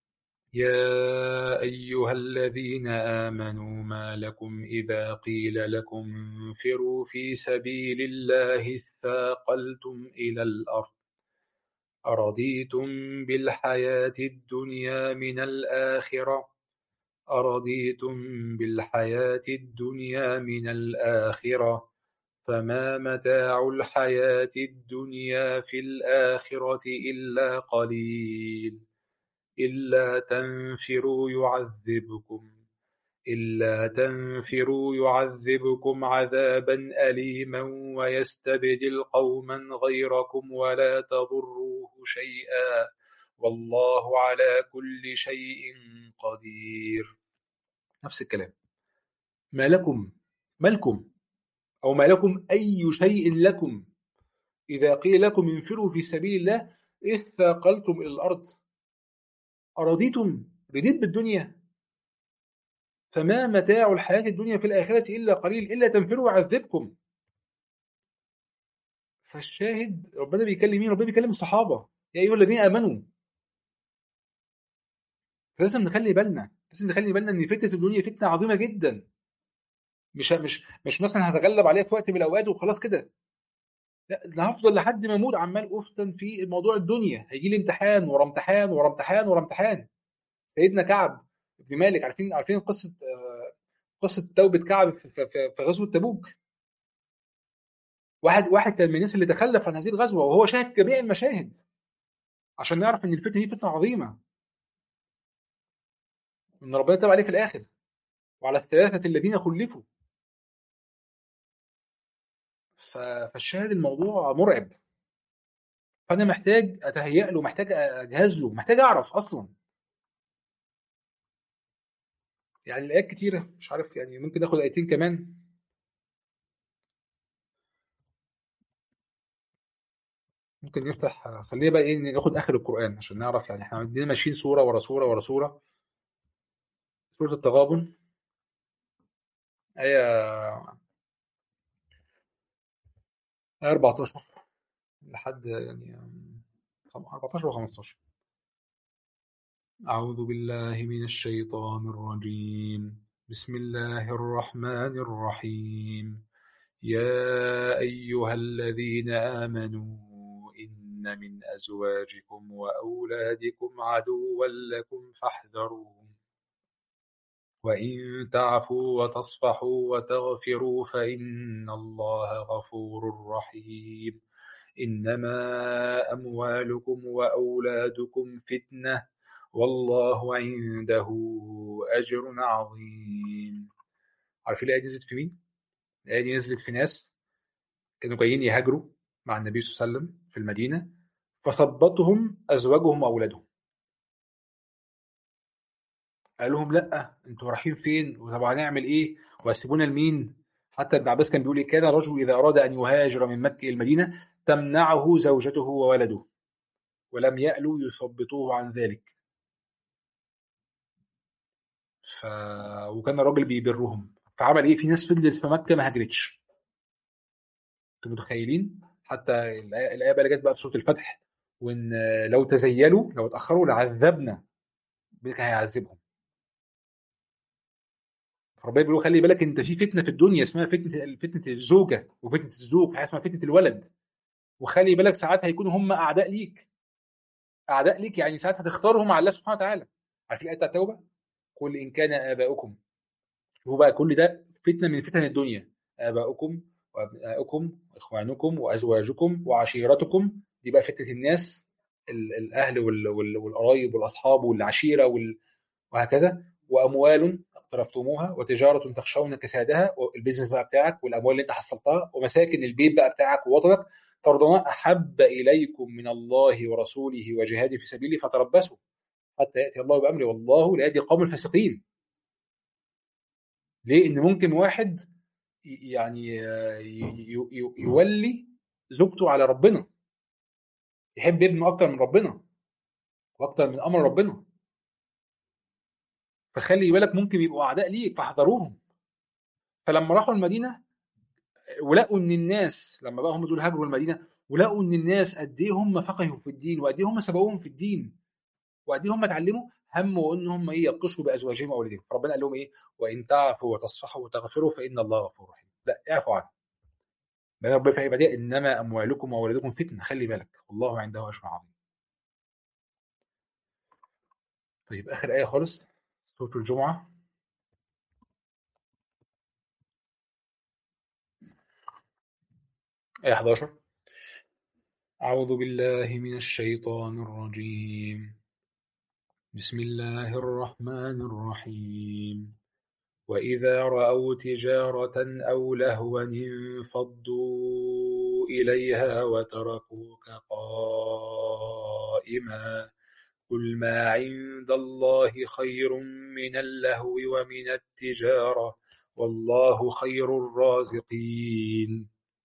يا أيها الذين آمنوا ما لكم إذا قيل لكم انفروا في سبيل الله اثاقلتم إلى الأرض أرضيتم بالحياة الدنيا من الآخرة أرضيتم بالحياة الدنيا من الآخرة فما متاع الحياة الدنيا في الآخرة إلا قليل إلا تنفروا يعذبكم إلا تنفروا يعذبكم عذابا أليما ويستبدل قوما غيركم ولا تضروه شيئا والله على كل شيء قدير نفس الكلام ما لكم ما لكم أو ما لكم أي شيء لكم إذا قيل لكم انفروا في سبيل الله إذ ثاقلتم إلى الأرض أرضيتم رضيت بالدنيا فما متاع الحياة الدنيا في الآخرة إلا قليل إلا تنفروا يعذبكم فالشاهد ربنا بيكلم مين ربنا بيكلم الصحابة يا أيها الذين آمنوا فلازم نخلي بالنا لازم نخلي بالنا ان فتنه الدنيا فتنه عظيمه جدا مش مش مش مثلا هتغلب عليها في وقت من الاوقات وخلاص كده لا انا هفضل لحد ما اموت عمال افتن في موضوع الدنيا هيجي لي امتحان ورا امتحان ورا امتحان ورا امتحان سيدنا كعب بن مالك عارفين عارفين قصه قصه توبه كعب في, في, في غزوه تبوك واحد واحد كان من الناس اللي تخلف عن هذه الغزوه وهو شاهد جميع المشاهد عشان نعرف ان الفتنه دي فتنه عظيمه ان ربنا تاب عليه في الاخر وعلى الثلاثه الذين خلفوا فالشاهد الموضوع مرعب فانا محتاج اتهيأ له محتاج اجهز له محتاج اعرف اصلا يعني الايات كتيره مش عارف يعني ممكن اخد ايتين كمان ممكن نفتح خلينا بقى ايه ناخد اخر القران عشان نعرف يعني احنا عندنا ماشيين سوره ورا سوره ورا سوره سوره التغابن ايه آية 14 لحد يعني 14 و 15 أعوذ بالله من الشيطان الرجيم بسم الله الرحمن الرحيم يا أيها الذين آمنوا إن من أزواجكم وأولادكم عدوا لكم فاحذروهم وإن تعفوا وتصفحوا وتغفروا فإن الله غفور رحيم إنما أموالكم وأولادكم فتنة والله عنده أجر عظيم عارفين الآية دي نزلت في مين؟ الآية دي نزلت في ناس كانوا جايين يهاجروا مع النبي صلى الله عليه وسلم في المدينة فثبطهم أزواجهم وأولادهم قال لهم لا انتوا رايحين فين وطب هنعمل ايه وهيسيبونا لمين حتى ابن عباس كان بيقول ايه كان الرجل اذا اراد ان يهاجر من مكه الى المدينه تمنعه زوجته وولده ولم يألوا يثبطوه عن ذلك ف... وكان الراجل بيبرهم فعمل ايه في ناس فضلت في مكه ما هاجرتش انتوا متخيلين حتى الايه الآية بقى اللي جت بقى في سوره الفتح وان لو تزيلوا لو اتاخروا لعذبنا كان هيعذبهم فربنا بيقول خلي بالك انت في فتنه في الدنيا اسمها فتنه فتنه الزوجه وفتنه الزوج في حاجه اسمها فتنه الولد وخلي بالك ساعات هيكونوا هم اعداء ليك اعداء ليك يعني ساعات هتختارهم على الله سبحانه وتعالى عارفين الايه بتاعت التوبه قل ان كان اباؤكم هو بقى كل ده فتنه من فتن الدنيا اباؤكم وابناؤكم واخوانكم وازواجكم وعشيرتكم دي بقى فتنه الناس الاهل والقرايب والاصحاب والعشيره وال... وهكذا واموال اقترفتموها وتجاره تخشون كسادها البيزنس بقى بتاعك والاموال اللي انت حصلتها ومساكن البيت بقى بتاعك ووطنك ترضون احب اليكم من الله ورسوله وجهاد في سبيله فتربصوا حتى ياتي الله بامره والله لا يهدي القوم الفاسقين. ليه؟ ان ممكن واحد يعني يولي زوجته على ربنا يحب ابنه اكتر من ربنا واكتر من امر ربنا فخلي بالك ممكن يبقوا اعداء ليك فاحذروهم فلما راحوا المدينه ولقوا ان الناس لما بقى هم دول هاجروا المدينه ولقوا ان الناس قد ايه هم فقهوا في الدين وقد ايه هم سبقوهم في الدين وقد ايه هم اتعلموا هموا ان هم ايه يبطشوا بازواجهم واولادهم فربنا قال لهم ايه وان تعفوا وتصفحوا وتغفروا فان الله غفور رحيم لا اعفوا عنه بعدين ربنا في بعدها انما اموالكم واولادكم فتنه خلي بالك والله عنده اجر عظيم طيب اخر ايه خالص سوره الجمعه آية 11 أعوذ بالله من الشيطان الرجيم بسم الله الرحمن الرحيم وإذا رأوا تجارة أو لهوا انفضوا إليها وتركوك قائما قل ما عند الله خير من اللهو ومن التجارة والله خير الرازقين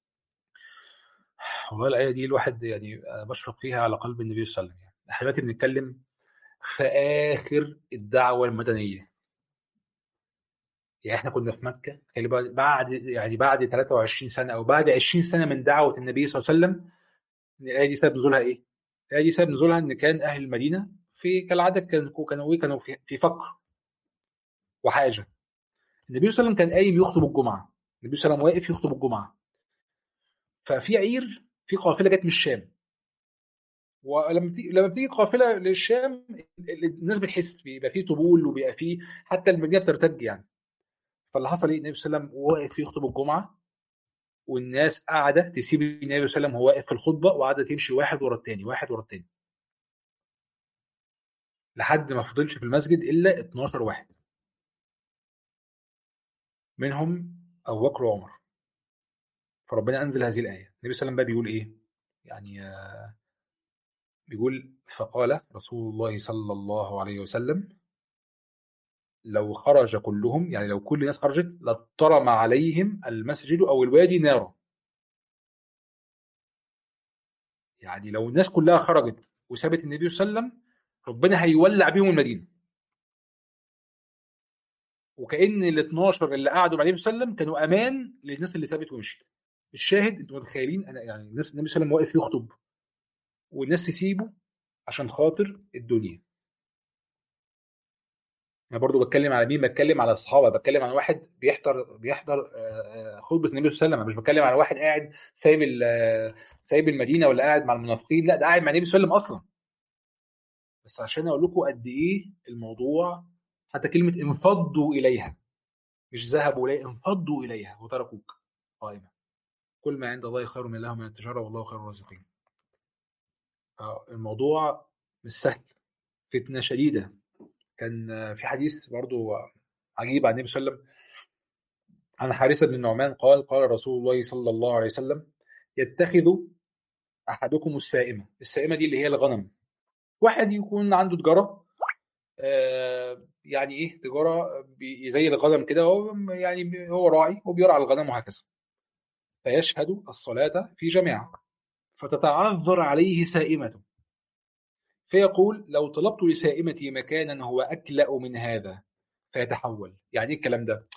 والله الآية دي الواحد يعني بشفق فيها على قلب النبي صلى الله عليه وسلم يعني احنا دلوقتي بنتكلم في آخر الدعوة المدنية يعني احنا كنا في مكة بعد يعني بعد 23 سنة أو بعد 20 سنة من دعوة النبي صلى الله عليه وسلم الآية دي سبب نزولها إيه؟ الآية دي سبب نزولها إن كان أهل المدينة في كالعادة كانوا كانوا كانوا في, في فقر وحاجة النبي صلى الله عليه وسلم كان قايم يخطب الجمعة النبي صلى الله عليه وسلم واقف يخطب الجمعة ففي عير في قافله جت من الشام ولما بتيجي لما بتيجي قافله للشام الناس بتحس بيبقى فيه طبول وبيبقى فيه حتى المدينه بترتج يعني فاللي حصل ايه النبي صلى الله عليه وسلم واقف يخطب الجمعه والناس قاعده تسيب النبي صلى الله عليه وسلم وهو واقف في الخطبه وقاعده تمشي واحد ورا الثاني واحد ورا الثاني لحد ما فضلش في المسجد الا 12 واحد منهم ابو بكر وعمر فربنا انزل هذه الايه النبي صلى الله عليه وسلم بقى بيقول ايه يعني بيقول فقال رسول الله صلى الله عليه وسلم لو خرج كلهم يعني لو كل الناس خرجت لاضطرم عليهم المسجد أو الوادي نارا يعني لو الناس كلها خرجت وسابت النبي صلى الله عليه وسلم ربنا هيولع بيهم المدينة وكأن ال 12 اللي قعدوا مع النبي صلى الله عليه وسلم كانوا أمان للناس اللي سابت ومشيت الشاهد انتوا متخيلين انا يعني الناس النبي صلى الله عليه وسلم واقف يخطب والناس تسيبه عشان خاطر الدنيا انا برضو بتكلم على مين بتكلم على الصحابه بتكلم عن واحد بيحضر بيحضر خطبه النبي صلى الله عليه وسلم انا مش بتكلم على واحد قاعد سايب سايب المدينه ولا قاعد مع المنافقين لا ده قاعد مع النبي صلى الله عليه وسلم اصلا بس عشان اقول لكم قد ايه الموضوع حتى كلمه انفضوا اليها مش ذهبوا اليها انفضوا اليها وتركوك قائمه كل ما عند الله خير من الله من التجاره والله خير الرازقين الموضوع مش سهل فتنه شديده كان في حديث برضو عجيب عن النبي صلى الله عليه وسلم عن حارثة بن النعمان قال قال رسول الله صلى الله عليه وسلم يتخذ أحدكم السائمة السائمة دي اللي هي الغنم واحد يكون عنده تجارة آه يعني ايه تجارة زي الغنم كده هو يعني هو راعي وبيرعى الغنم وهكذا فيشهد الصلاة في جماعة فتتعذر عليه سائمته فيقول لو طلبت لسائمتي مكانا هو أكلأ من هذا فيتحول يعني ايه الكلام ده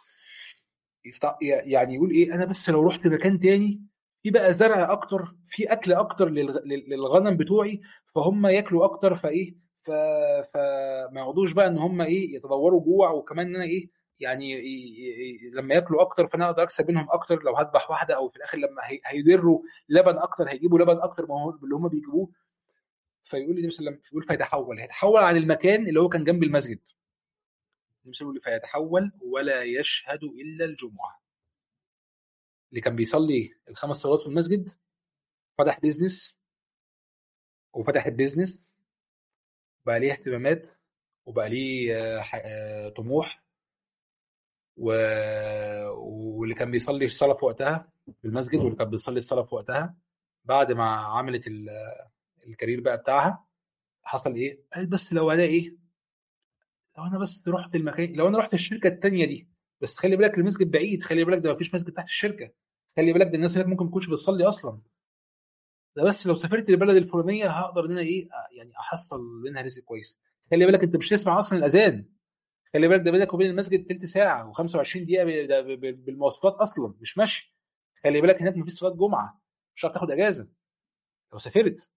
يعني يقول ايه انا بس لو رحت مكان تاني في بقى زرع اكتر في اكل اكتر للغنم بتوعي فهم ياكلوا اكتر فايه ف... فما يقعدوش بقى ان هم ايه يتدوروا جوع وكمان ان انا ايه يعني لما ياكلوا اكتر فانا اقدر اكسب منهم اكتر لو هذبح واحده او في الاخر لما هيدروا لبن اكتر هيجيبوا لبن اكتر ما هو اللي هم بيجيبوه فيقول لي النبي صلى الله عليه وسلم يقول فيتحول هيتحول عن المكان اللي هو كان جنب المسجد النبي صلى الله عليه وسلم فيتحول ولا يشهد الا الجمعه اللي كان بيصلي الخمس صلوات في المسجد فتح بيزنس وفتح البيزنس بقى ليه اهتمامات وبقى ليه طموح و... واللي كان بيصلي الصلاه في وقتها في المسجد واللي كان بيصلي الصلاه في وقتها بعد ما عملت ال... الكارير بقى بتاعها حصل ايه؟ قالت بس لو انا ايه؟ لو انا بس رحت المكان لو انا رحت الشركه الثانيه دي بس خلي بالك المسجد بعيد خلي بالك ده مفيش مسجد تحت الشركه خلي بالك ده الناس هناك ممكن ما تكونش بتصلي اصلا ده بس لو سافرت للبلد الفلانيه هقدر ان انا ايه يعني احصل منها رزق كويس خلي بالك انت مش تسمع اصلا الاذان خلي بالك ده بينك وبين المسجد تلت ساعه و25 دقيقه ده بالمواصلات اصلا مش ماشي خلي بالك هناك مفيش صلاه جمعه مش هتعرف تاخد اجازه لو سافرت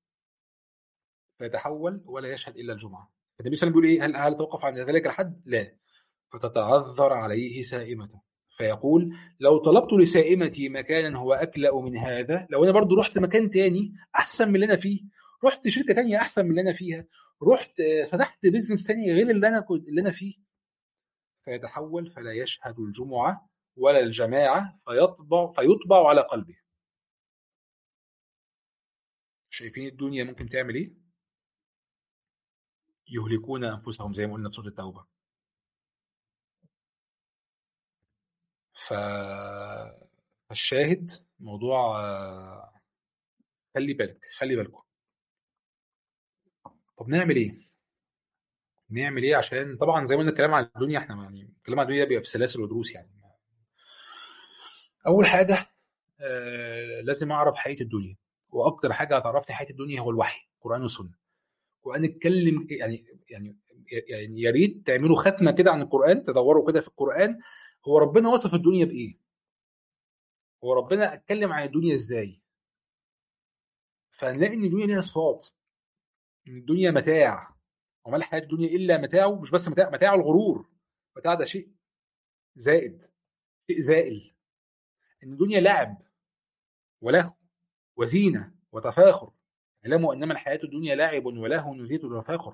فيتحول ولا يشهد الا الجمعه النبي صلى الله عليه وسلم بيقول ايه هل هل توقف عن ذلك الحد؟ لا فتتعذر عليه سائمته فيقول لو طلبت لسائمتي مكانا هو اكلا من هذا لو انا برضو رحت مكان تاني احسن من اللي انا فيه رحت شركه تانية احسن من اللي انا فيها رحت فتحت بيزنس تاني غير اللي انا كنت اللي انا فيه فيتحول فلا يشهد الجمعه ولا الجماعه فيطبع فيطبع على قلبه شايفين الدنيا ممكن تعمل ايه يهلكون انفسهم زي ما قلنا في سوره التوبه ف فالشاهد موضوع خلي بالك خلي بالكم طب نعمل ايه نعمل ايه عشان طبعا زي ما قلنا الكلام عن الدنيا احنا يعني الكلام عن الدنيا بيبقى في سلاسل ودروس يعني اول حاجه آه لازم اعرف حقيقه الدنيا واكتر حاجه هتعرفني حقيقه الدنيا هو الوحي القران والسنه القران اتكلم يعني يعني يعني يا ريت تعملوا ختمه كده عن القران تدوروا كده في القران هو ربنا وصف الدنيا بايه هو ربنا اتكلم عن الدنيا ازاي فنلاقي ان الدنيا ليها صفات ان الدنيا متاع وما الحياه الدنيا الا متاع مش بس متاع متاع الغرور متاع ده شيء زائد شيء زائل ان الدنيا لعب وله وزينه وتفاخر اعلموا انما الحياه الدنيا لعب ولهو وزينه وتفاخر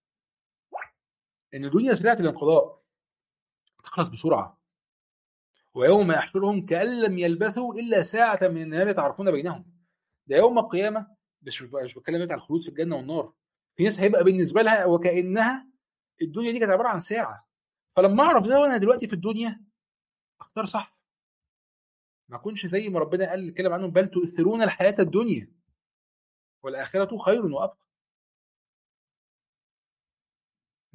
ان الدنيا سريعه الانقضاء تخلص بسرعه ويوم يحشرهم كأن لم يلبثوا إلا ساعة من النهار تعرفون بينهم ده يوم القيامة مش مش بتكلم عن الخلود في الجنة والنار في ناس هيبقى بالنسبة لها وكأنها الدنيا دي كانت عبارة عن ساعة فلما أعرف ده وأنا دلوقتي في الدنيا أختار صح ما أكونش زي ما ربنا قال اتكلم عنهم بل تؤثرون الحياة الدنيا والآخرة خير وأبقى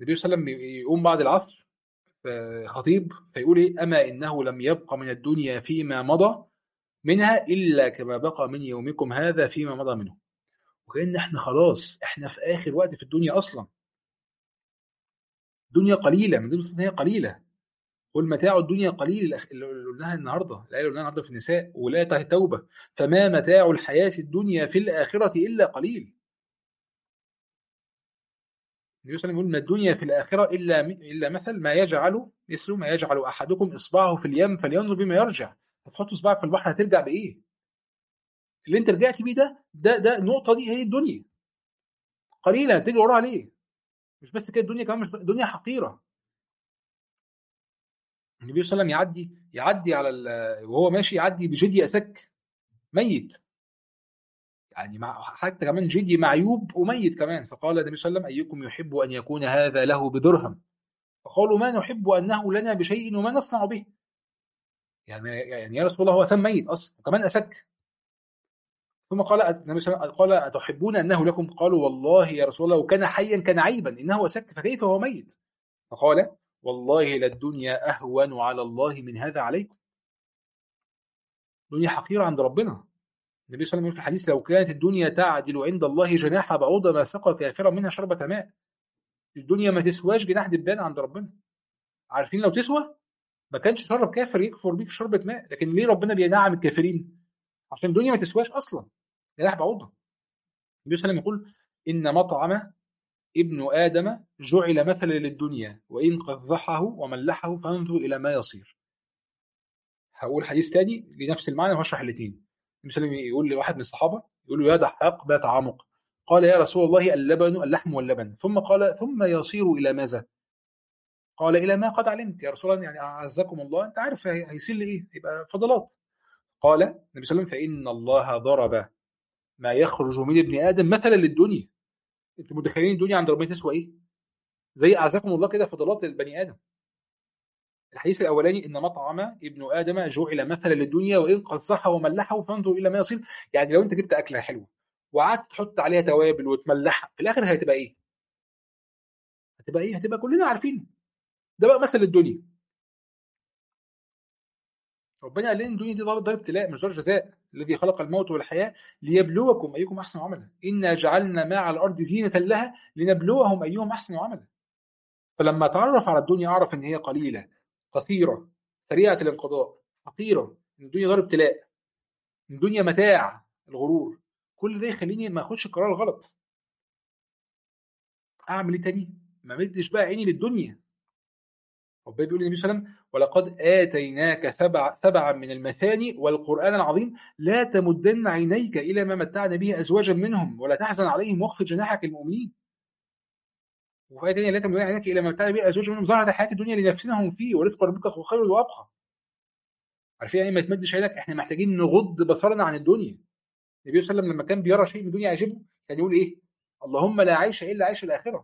النبي صلى الله عليه وسلم يقوم بعد العصر خطيب فيقول ايه اما انه لم يبق من الدنيا فيما مضى منها الا كما بقى من يومكم هذا فيما مضى منه وكأن احنا خلاص احنا في اخر وقت في الدنيا اصلا دنيا قليله من ضمن هي قليله قل متاع الدنيا قليل اللي قلناها النهارده الايه اللي قلناها النهارده في النساء والايه بتاعت التوبه فما متاع الحياه الدنيا في الاخره الا قليل النبي صلى الله عليه وسلم يقول ما الدنيا في الآخرة إلا إلا مثل ما يجعل مثل ما يجعل أحدكم إصبعه في اليم فلينظر بما يرجع هتحط إصبعك في البحر هترجع بإيه؟ اللي أنت رجعت بيه ده ده ده النقطة دي هي الدنيا قليلة تيجي وراها ليه؟ مش بس كده الدنيا كمان مش الدنيا حقيرة النبي صلى الله عليه وسلم يعدي يعدي على وهو ماشي يعدي بجدي أسك ميت يعني مع حتى كمان جدي معيوب وميت كمان فقال النبي صلى الله عليه وسلم أيكم يحب أن يكون هذا له بدرهم فقالوا ما نحب أنه لنا بشيء وما نصنع به يعني يعني يا رسول الله هو ثم ميت أصلا وكمان أسك ثم قال النبي صلى الله عليه وسلم قال أتحبون أنه لكم قالوا والله يا رسول الله لو كان حيا كان عيبا إنه أسك فكيف هو ميت فقال والله للدنيا أهون على الله من هذا عليكم دنيا حقيرة عند ربنا النبي صلى الله عليه وسلم في الحديث لو كانت الدنيا تعدل عند الله جناح بعوضة ما سقى كافرا منها شربة ماء الدنيا ما تسواش جناح دبان عند ربنا عارفين لو تسوى ما كانش شرب كافر يكفر بيك شربة ماء لكن ليه ربنا بينعم الكافرين عشان الدنيا ما تسواش اصلا جناح بعوضة النبي صلى الله عليه وسلم يقول ان مطعم ابن ادم جعل مثلا للدنيا وان قذحه وملحه فانظر الى ما يصير هقول حديث تاني لنفس المعنى وهشرح الاثنين مثلا يقول لواحد من الصحابه يقول له يا دحاق ده تعمق قال يا رسول الله اللبن اللحم واللبن ثم قال ثم يصير الى ماذا؟ قال الى ما قد علمت يا رسول الله يعني اعزكم الله انت عارف هيصير لايه؟ يبقى فضلات قال النبي صلى الله عليه وسلم فان الله ضرب ما يخرج من ابن ادم مثلا للدنيا انتوا متخيلين الدنيا عند ربنا تسوى ايه؟ زي اعزكم الله كده فضلات البني ادم الحديث الاولاني ان مطعم ابن ادم جعل مثلا للدنيا وان قصحه وملحه فانظر الى ما يصير يعني لو انت جبت اكله حلوه وقعدت تحط عليها توابل وتملحها في الاخر هتبقى ايه؟ هتبقى ايه؟ هتبقى كلنا عارفين ده بقى مثل الدنيا ربنا قال لنا الدنيا دي دار ابتلاء مش دار جزاء الذي خلق الموت والحياه ليبلوكم ايكم احسن عملا انا جعلنا ما على الارض زينه لها لنبلوهم ايهم احسن عملا فلما اتعرف على الدنيا اعرف ان هي قليله قصيرة سريعة الانقضاء حقيرة الدنيا دار ابتلاء الدنيا متاع الغرور كل ده يخليني ما اخدش القرار الغلط اعمل ايه تاني ما مدش بقى عيني للدنيا ربنا بيقول للنبي صلى الله عليه وسلم ولقد اتيناك سبع سبعا من المثاني والقران العظيم لا تمدن عينيك الى ما متعنا به ازواجا منهم ولا تحزن عليهم واخفض جناحك للمؤمنين وفي آية تانية لا تمدن عينيك إلى ما متعنا به أزواج منهم زهرة الحياة الدنيا لنفسنهم فيه ورزق ربك خير وأبقى. عارفين يعني ما تمدش عينك احنا محتاجين نغض بصرنا عن الدنيا. النبي صلى الله عليه وسلم لما كان بيرى شيء من الدنيا يعجبه كان يقول إيه؟ اللهم لا عيش إلا عيش الآخرة.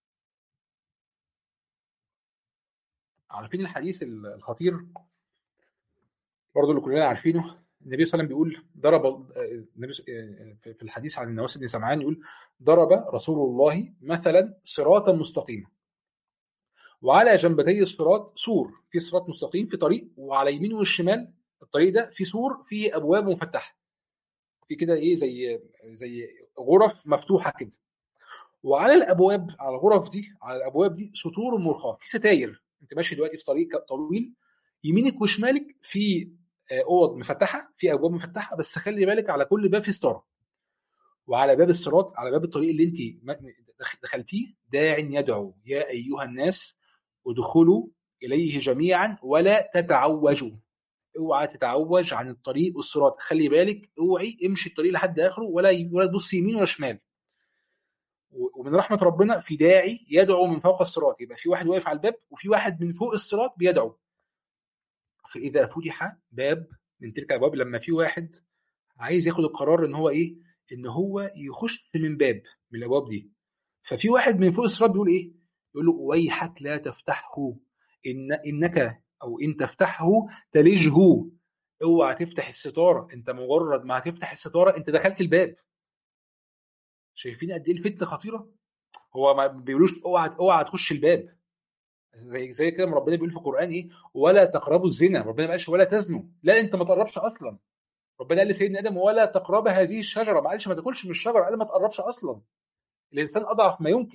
عارفين الحديث الخطير برضه اللي كلنا عارفينه النبي صلى الله عليه وسلم بيقول ضرب النبي في الحديث عن النواس بن سمعان يقول ضرب رسول الله مثلا صراطا مستقيما وعلى جنبتي الصراط سور في صراط مستقيم في طريق وعلى يمينه والشمال الطريق ده في سور فيه ابواب مفتحه في كده ايه زي زي غرف مفتوحه كده وعلى الابواب على الغرف دي على الابواب دي سطور مرخاه في ستاير انت ماشي دلوقتي في طريق طويل يمينك وشمالك في اوض مفتحه في ابواب مفتحه بس خلي بالك على كل باب في ستاره وعلى باب الصراط على باب الطريق اللي انت دخلتيه داع يدعو يا ايها الناس ادخلوا اليه جميعا ولا تتعوجوا اوعى تتعوج عن الطريق والصراط خلي بالك اوعي امشي الطريق لحد اخره ولا ولا تبص يمين ولا شمال ومن رحمه ربنا في داعي يدعو من فوق الصراط يبقى في واحد واقف على الباب وفي واحد من فوق الصراط بيدعو فاذا فتح باب من تلك الابواب لما في واحد عايز ياخد القرار ان هو ايه ان هو يخش من باب من الابواب دي ففي واحد من فوق الصراط بيقول ايه يقول له ويحك لا تفتحه ان انك او ان تفتحه تلجه اوعى تفتح الستاره انت مجرد ما هتفتح الستاره انت دخلت الباب شايفين قد ايه الفتنه خطيره هو ما بيقولوش اوعى اوعى تخش الباب زي زي كده ربنا بيقول في القران ايه ولا تقربوا الزنا ربنا ما قالش ولا تزنوا لا انت ما تقربش اصلا ربنا قال لسيدنا ادم ولا تقرب هذه الشجره ما قالش ما تاكلش من الشجره قال ما تقربش اصلا الانسان اضعف ما يمكن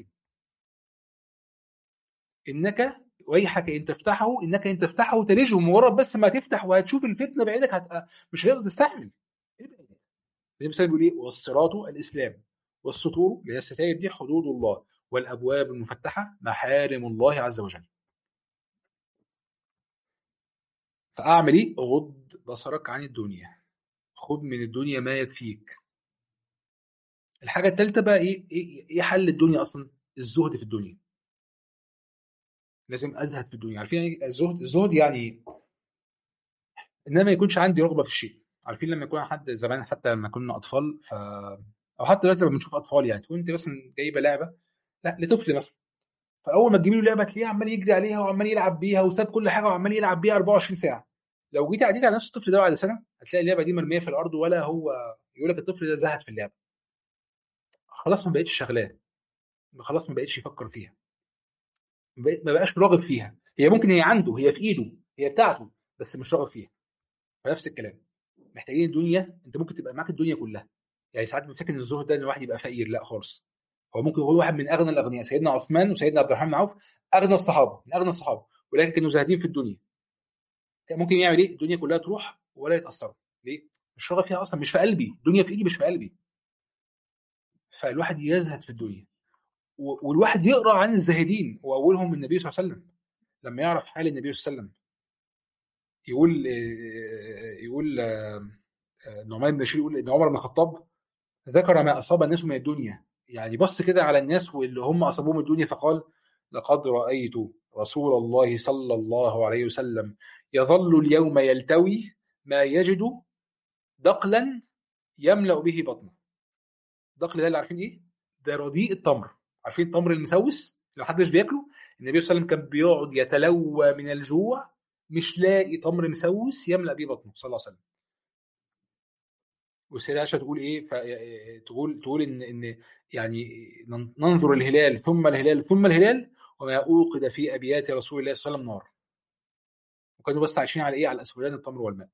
انك ويحك ان تفتحه انك ان تفتحه تلجه مجرد بس ما تفتح وهتشوف الفتنه بعينك هت... مش هتقدر تستحمل النبي صلى بيقول ايه والصراط الاسلام والسطور اللي هي الستائر دي حدود الله والابواب المفتحه محارم الله عز وجل فاعمل ايه غض بصرك عن الدنيا خذ من الدنيا ما يكفيك الحاجه الثالثه بقى ايه ايه حل الدنيا اصلا الزهد في الدنيا لازم ازهد في الدنيا عارفين ايه الزهد الزهد يعني ان ما يكونش عندي رغبه في الشيء عارفين لما يكون حد زمان حتى لما كنا اطفال ف او حتى دلوقتي لما بنشوف اطفال يعني تكون انت مثلا جايبه لعبه لا لطفل مثلا فاول ما تجيب له لعبه تلاقيه عمال يجري عليها وعمال يلعب بيها وساب كل حاجه وعمال يلعب بيها 24 ساعه لو جيت عديت على نفس الطفل ده بعد سنه هتلاقي اللعبه دي مرميه في الارض ولا هو يقول لك الطفل ده زهد في اللعبه خلاص ما بقتش شغلاه خلاص ما بقتش يفكر فيها ما بقاش راغب فيها هي ممكن هي عنده هي في ايده هي بتاعته بس مش راغب فيها فنفس الكلام محتاجين الدنيا انت ممكن تبقى معاك الدنيا كلها يعني ساعات بتفكر ان الزهد ده ان الواحد يبقى فقير لا خالص هو ممكن يكون واحد من اغنى الاغنياء سيدنا عثمان وسيدنا عبد الرحمن بن عوف اغنى الصحابه من اغنى الصحابه ولكن كانوا زاهدين في الدنيا ممكن يعمل ايه الدنيا كلها تروح ولا يتاثروا ليه مش راغب فيها اصلا مش في قلبي الدنيا في ايدي مش في قلبي فالواحد يزهد في الدنيا والواحد يقرا عن الزاهدين واولهم النبي صلى الله عليه وسلم لما يعرف حال النبي صلى الله عليه وسلم يقول يقول نعمان بن بشير يقول ان عمر بن الخطاب ذكر ما اصاب الناس من الدنيا يعني بص كده على الناس واللي هم اصابوهم الدنيا فقال لقد رايت رسول الله صلى الله عليه وسلم يظل اليوم يلتوي ما يجد دقلا يملا به بطنه دقل ده اللي عارفين ايه ده رديء التمر عارفين التمر المسوس اللي محدش بياكله النبي صلى الله عليه وسلم كان بيقعد يتلوى من الجوع مش لاقي تمر مسوس يملا بيه بطنه صلى الله عليه وسلم والسيده عائشه تقول ايه تقول تقول ان ان يعني ننظر الهلال ثم الهلال ثم الهلال وما اوقد في ابيات رسول الله صلى الله عليه وسلم نار وكانوا بس عايشين على ايه على اسودان التمر والماء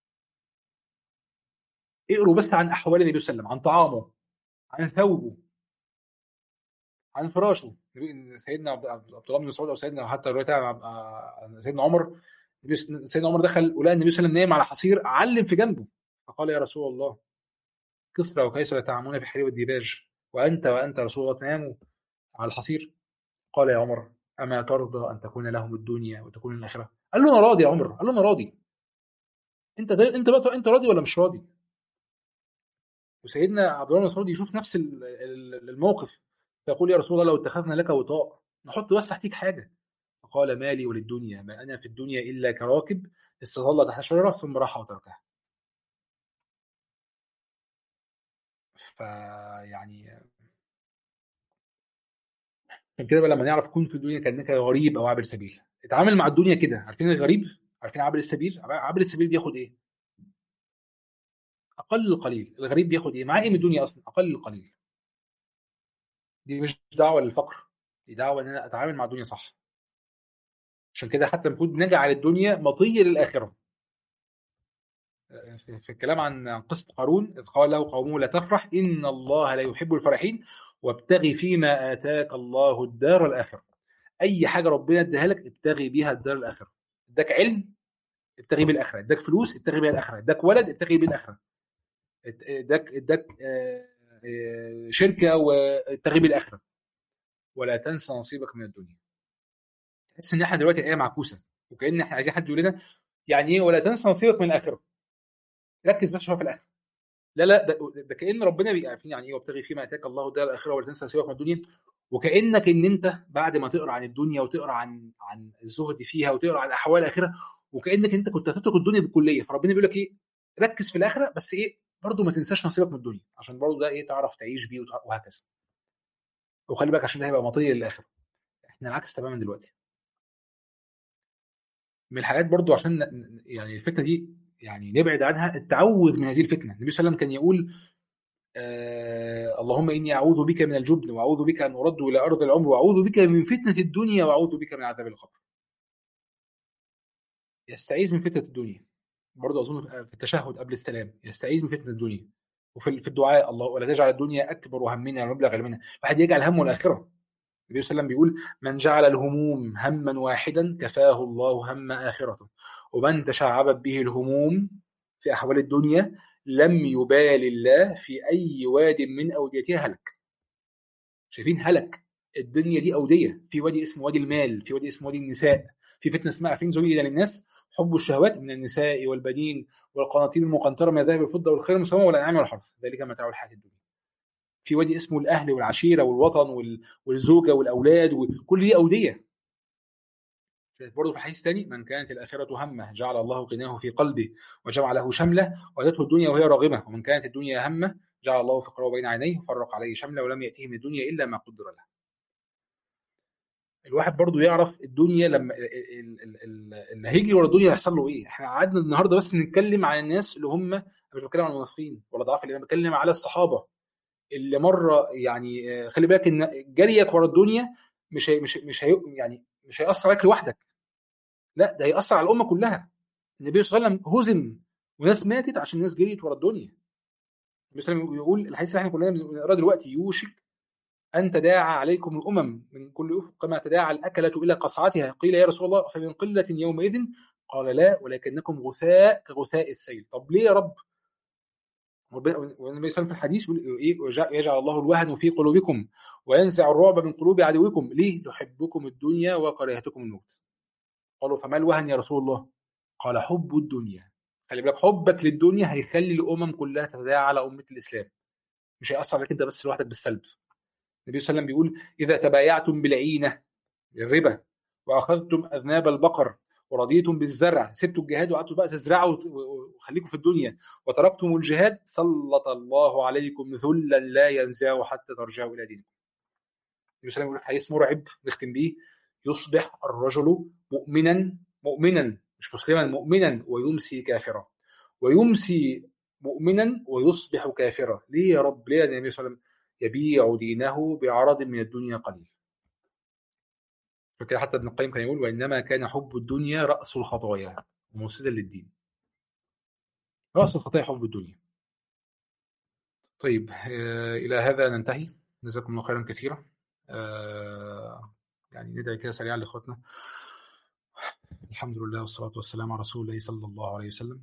اقروا بس عن احوال النبي صلى الله عليه وسلم عن طعامه عن ثوبه عن فراشه سيدنا عبد الله بن مسعود او سيدنا حتى روايه سيدنا عمر سيدنا عمر دخل ولقى النبي صلى الله عليه وسلم نايم على حصير علم في جنبه فقال يا رسول الله كسرى وكيسرى تعمون في الحرير والديباج وانت وانت رسول الله تنام على الحصير قال يا عمر اما ترضى ان تكون لهم الدنيا وتكون الاخره قال له انا راضي يا عمر قال له انا راضي انت انت بقى انت راضي ولا مش راضي وسيدنا عبد الله بن مسعود يشوف نفس الموقف فيقول يا رسول الله لو اتخذنا لك وطاء نحط بس تحتيك حاجه فقال مالي وللدنيا ما انا في الدنيا الا كراكب استظل تحت شجره ثم راح وتركها فيعني عشان كده بقى لما نعرف كن في الدنيا كانك غريب او عابر سبيل اتعامل مع الدنيا كده عارفين الغريب عارفين عابر السبيل عابر السبيل بياخد ايه اقل القليل الغريب بياخد ايه معاه ايه من الدنيا اصلا اقل القليل دي مش دعوه للفقر دي دعوه ان انا اتعامل مع الدنيا صح عشان كده حتى المفروض نجعل الدنيا مطيه للاخره في الكلام عن قصه قارون اذ قال له قومه لا تفرح ان الله لا يحب الفرحين وابتغي فيما اتاك الله الدار الاخره اي حاجه ربنا اداها لك ابتغي بيها الدار الاخره اداك علم ابتغي بالاخره اداك فلوس ابتغي بيها الاخره اداك ولد ابتغي بيه الاخره اداك اداك شركه وابتغي بيه الاخره ولا تنسى نصيبك من الدنيا تحس ان احنا دلوقتي ايه معكوسه وكان احنا عايزين حد يقول لنا يعني ايه ولا تنسى نصيبك من الاخره ركز بس شويه في الاخره لا لا ده, ده كان ربنا بيعرفين يعني ايه وابتغي فيما اتاك الله الدار الاخره ولا تنسى نصيبك من الدنيا وكانك ان انت بعد ما تقرا عن الدنيا وتقرا عن عن الزهد فيها وتقرا عن احوال الاخره وكانك انت كنت هتترك الدنيا بالكليه فربنا بيقول لك ايه ركز في الاخره بس ايه برضه ما تنساش نصيبك من الدنيا عشان برضه ده ايه تعرف تعيش بيه وهكذا وخلي بالك عشان ده هيبقى مطيه للاخره احنا العكس تماما دلوقتي من الحاجات برضو عشان يعني الفتنه دي يعني نبعد عنها التعوذ من هذه الفتنه النبي صلى الله عليه وسلم كان يقول آه اللهم إني أعوذ بك من الجبن وأعوذ بك أن أرد إلى أرض العمر وأعوذ بك من فتنة الدنيا وأعوذ بك من عذاب القبر يستعيذ من فتنة الدنيا برضه أظن في التشهد قبل السلام يستعيذ من فتنة الدنيا وفي في الدعاء الله ولا تجعل الدنيا أكبر همنا ومبلغ علمنا واحد يجعل همه الآخرة النبي صلى الله عليه وسلم بيقول من جعل الهموم هما واحدا كفاه الله هم آخرته ومن تشعبت به الهموم في أحوال الدنيا لم يبال الله في أي واد من أوديتها هلك شايفين هلك الدنيا دي أودية في وادي اسمه وادي المال في وادي اسمه وادي النساء في فتنة اسمها عارفين زوجي للناس حب الشهوات من النساء والبنين والقناطير المقنطرة من الذهب والفضة والخير المسومة والأنعام والحرث ذلك متاع الحياة الدنيا في وادي اسمه الأهل والعشيرة والوطن والزوجة والأولاد وكل دي أودية برضه في الحديث الثاني من كانت الآخرة همه جعل الله غناه في قلبه وجمع له شمله وأتته الدنيا وهي راغمة ومن كانت الدنيا همه جعل الله فقره بين عينيه وفرق عليه شمله ولم يأتيه من الدنيا إلا ما قدر له الواحد برضه يعرف الدنيا لما اللي هيجي ورا الدنيا هيحصل له ايه احنا قعدنا النهارده بس نتكلم عن الناس اللي هم مش بتكلم عن المنافقين ولا ضعاف اللي انا بتكلم على الصحابه اللي مره يعني خلي بالك ان جريك ورا الدنيا مش هي مش مش هي يعني مش هيأثر عليك لوحدك لا ده هيأثر على الامه كلها النبي صلى الله عليه وسلم هزم وناس ماتت عشان الناس جريت ورا الدنيا النبي صلى الله عليه وسلم بيقول الحديث اللي احنا كلنا بنقراه دلوقتي يوشك أن تداعى عليكم الأمم من كل أفق كما تداعى الأكلة إلى قصعتها قيل يا رسول الله فمن قلة يومئذ قال لا ولكنكم غثاء كغثاء السيل طب ليه يا رب والنبي صلى في الحديث يقول ايه يجعل الله الوهن في قلوبكم وينزع الرعب من قلوب عدوكم ليه تحبكم الدنيا وكرهتكم الموت قالوا فما الوهن يا رسول الله قال حب الدنيا خلي بالك حبك للدنيا هيخلي الامم كلها تتداعى على امه الاسلام مش هيأثر عليك انت بس لوحدك بالسلب النبي صلى الله عليه وسلم بيقول إذا تبايعتم بالعينة الربا وأخذتم أذناب البقر ورضيتم بالزرع سبتوا الجهاد وقعدتوا بقى تزرعوا وخليكم في الدنيا وتركتم الجهاد سلط الله عليكم ذلا لا ينزعه حتى ترجعوا إلى دينكم النبي صلى الله عليه وسلم يقول حديث مرعب نختم بيه يصبح الرجل مؤمنا مؤمنا مش مسلما مؤمنا ويمسي كافرا ويمسي مؤمنا ويصبح كافرا ليه يا رب ليه يا النبي صلى الله عليه وسلم يبيع دينه بعرض من الدنيا قليل فكده حتى ابن القيم كان يقول وإنما كان حب الدنيا رأس الخطايا ومفسدا للدين رأس الخطايا حب الدنيا طيب آه إلى هذا ننتهي جزاكم الله خيرا كثيرا آه يعني ندعي كده سريعا لإخواتنا الحمد لله والصلاة والسلام على رسول الله صلى الله عليه وسلم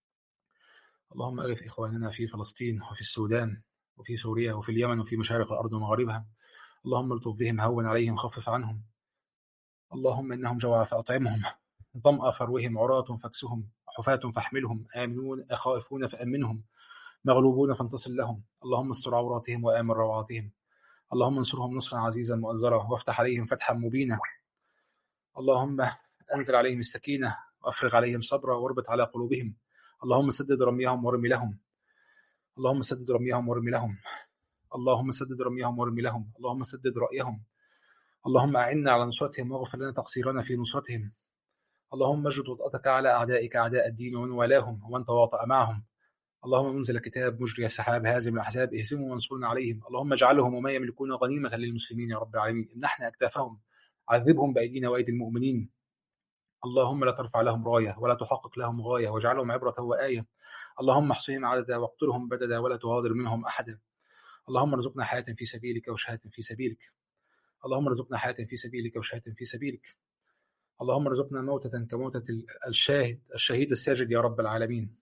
اللهم أغث إخواننا في فلسطين وفي السودان وفي سوريا وفي اليمن وفي مشارق الأرض ومغاربها اللهم الطف بهم هون عليهم خفف عنهم اللهم إنهم جوع فأطعمهم ظمأ فروهم عراة فاكسهم حفاة فاحملهم آمنون خائفون فأمنهم مغلوبون فانتصر لهم اللهم استر عوراتهم وآمن روعاتهم اللهم انصرهم نصرا عزيزا مؤزرا وافتح عليهم فتحا مبينا اللهم أنزل عليهم السكينة وأفرغ عليهم صبرا واربط على قلوبهم اللهم سدد رميهم ورمي لهم اللهم سدد رميهم ورمي لهم اللهم سدد رميهم ورمي لهم اللهم سدد رأيهم اللهم أعنا على نصرتهم واغفر لنا تقصيرنا في نصرتهم اللهم اجد وطأتك على أعدائك أعداء الدين ومن والاهم ومن تواطأ معهم اللهم منزل كتاب مجري السحاب هازم الأحزاب اهزمهم وانصرنا عليهم اللهم اجعلهم وما يملكون غنيمة للمسلمين يا رب العالمين امنحنا أكتافهم عذبهم بأيدينا وأيدي المؤمنين اللهم لا ترفع لهم راية ولا تحقق لهم غاية واجعلهم عبرة وآية اللهم احصهم عددا واقتلهم بددا ولا تغادر منهم أحدا اللهم ارزقنا حياة في سبيلك وشهادة في سبيلك اللهم ارزقنا حياة في سبيلك وشهادة في سبيلك اللهم ارزقنا موتة كموتة الشاهد الشهيد الساجد يا رب العالمين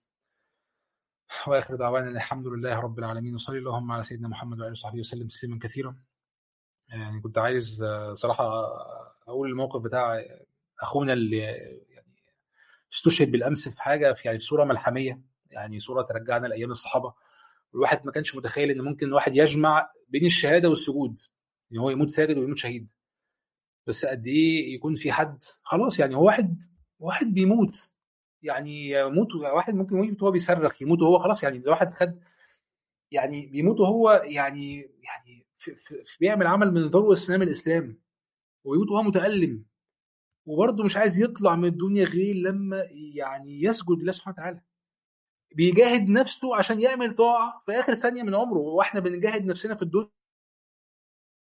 واخر دعوانا الحمد لله رب العالمين وصلي اللهم على سيدنا محمد وعلى اله وصحبه وسلم تسليما كثيرا يعني كنت عايز صراحة أقول الموقف بتاع أخونا اللي يعني استشهد بالأمس في حاجة في يعني صورة ملحمية يعني صورة ترجعنا لأيام الصحابة والواحد ما كانش متخيل إن ممكن الواحد يجمع بين الشهادة والسجود إن هو يموت ساجد ويموت شهيد بس قد إيه يكون في حد خلاص يعني هو واحد واحد بيموت يعني يموت واحد ممكن يموت وهو بيصرخ يموت وهو خلاص يعني الواحد خد يعني بيموت وهو يعني يعني في في بيعمل عمل من ضروة اسلام الاسلام ويموت وهو متألم وبرضه مش عايز يطلع من الدنيا غير لما يعني يسجد لله سبحانه وتعالى بيجاهد نفسه عشان يعمل طاعه في اخر ثانيه من عمره واحنا بنجاهد نفسنا في الدنيا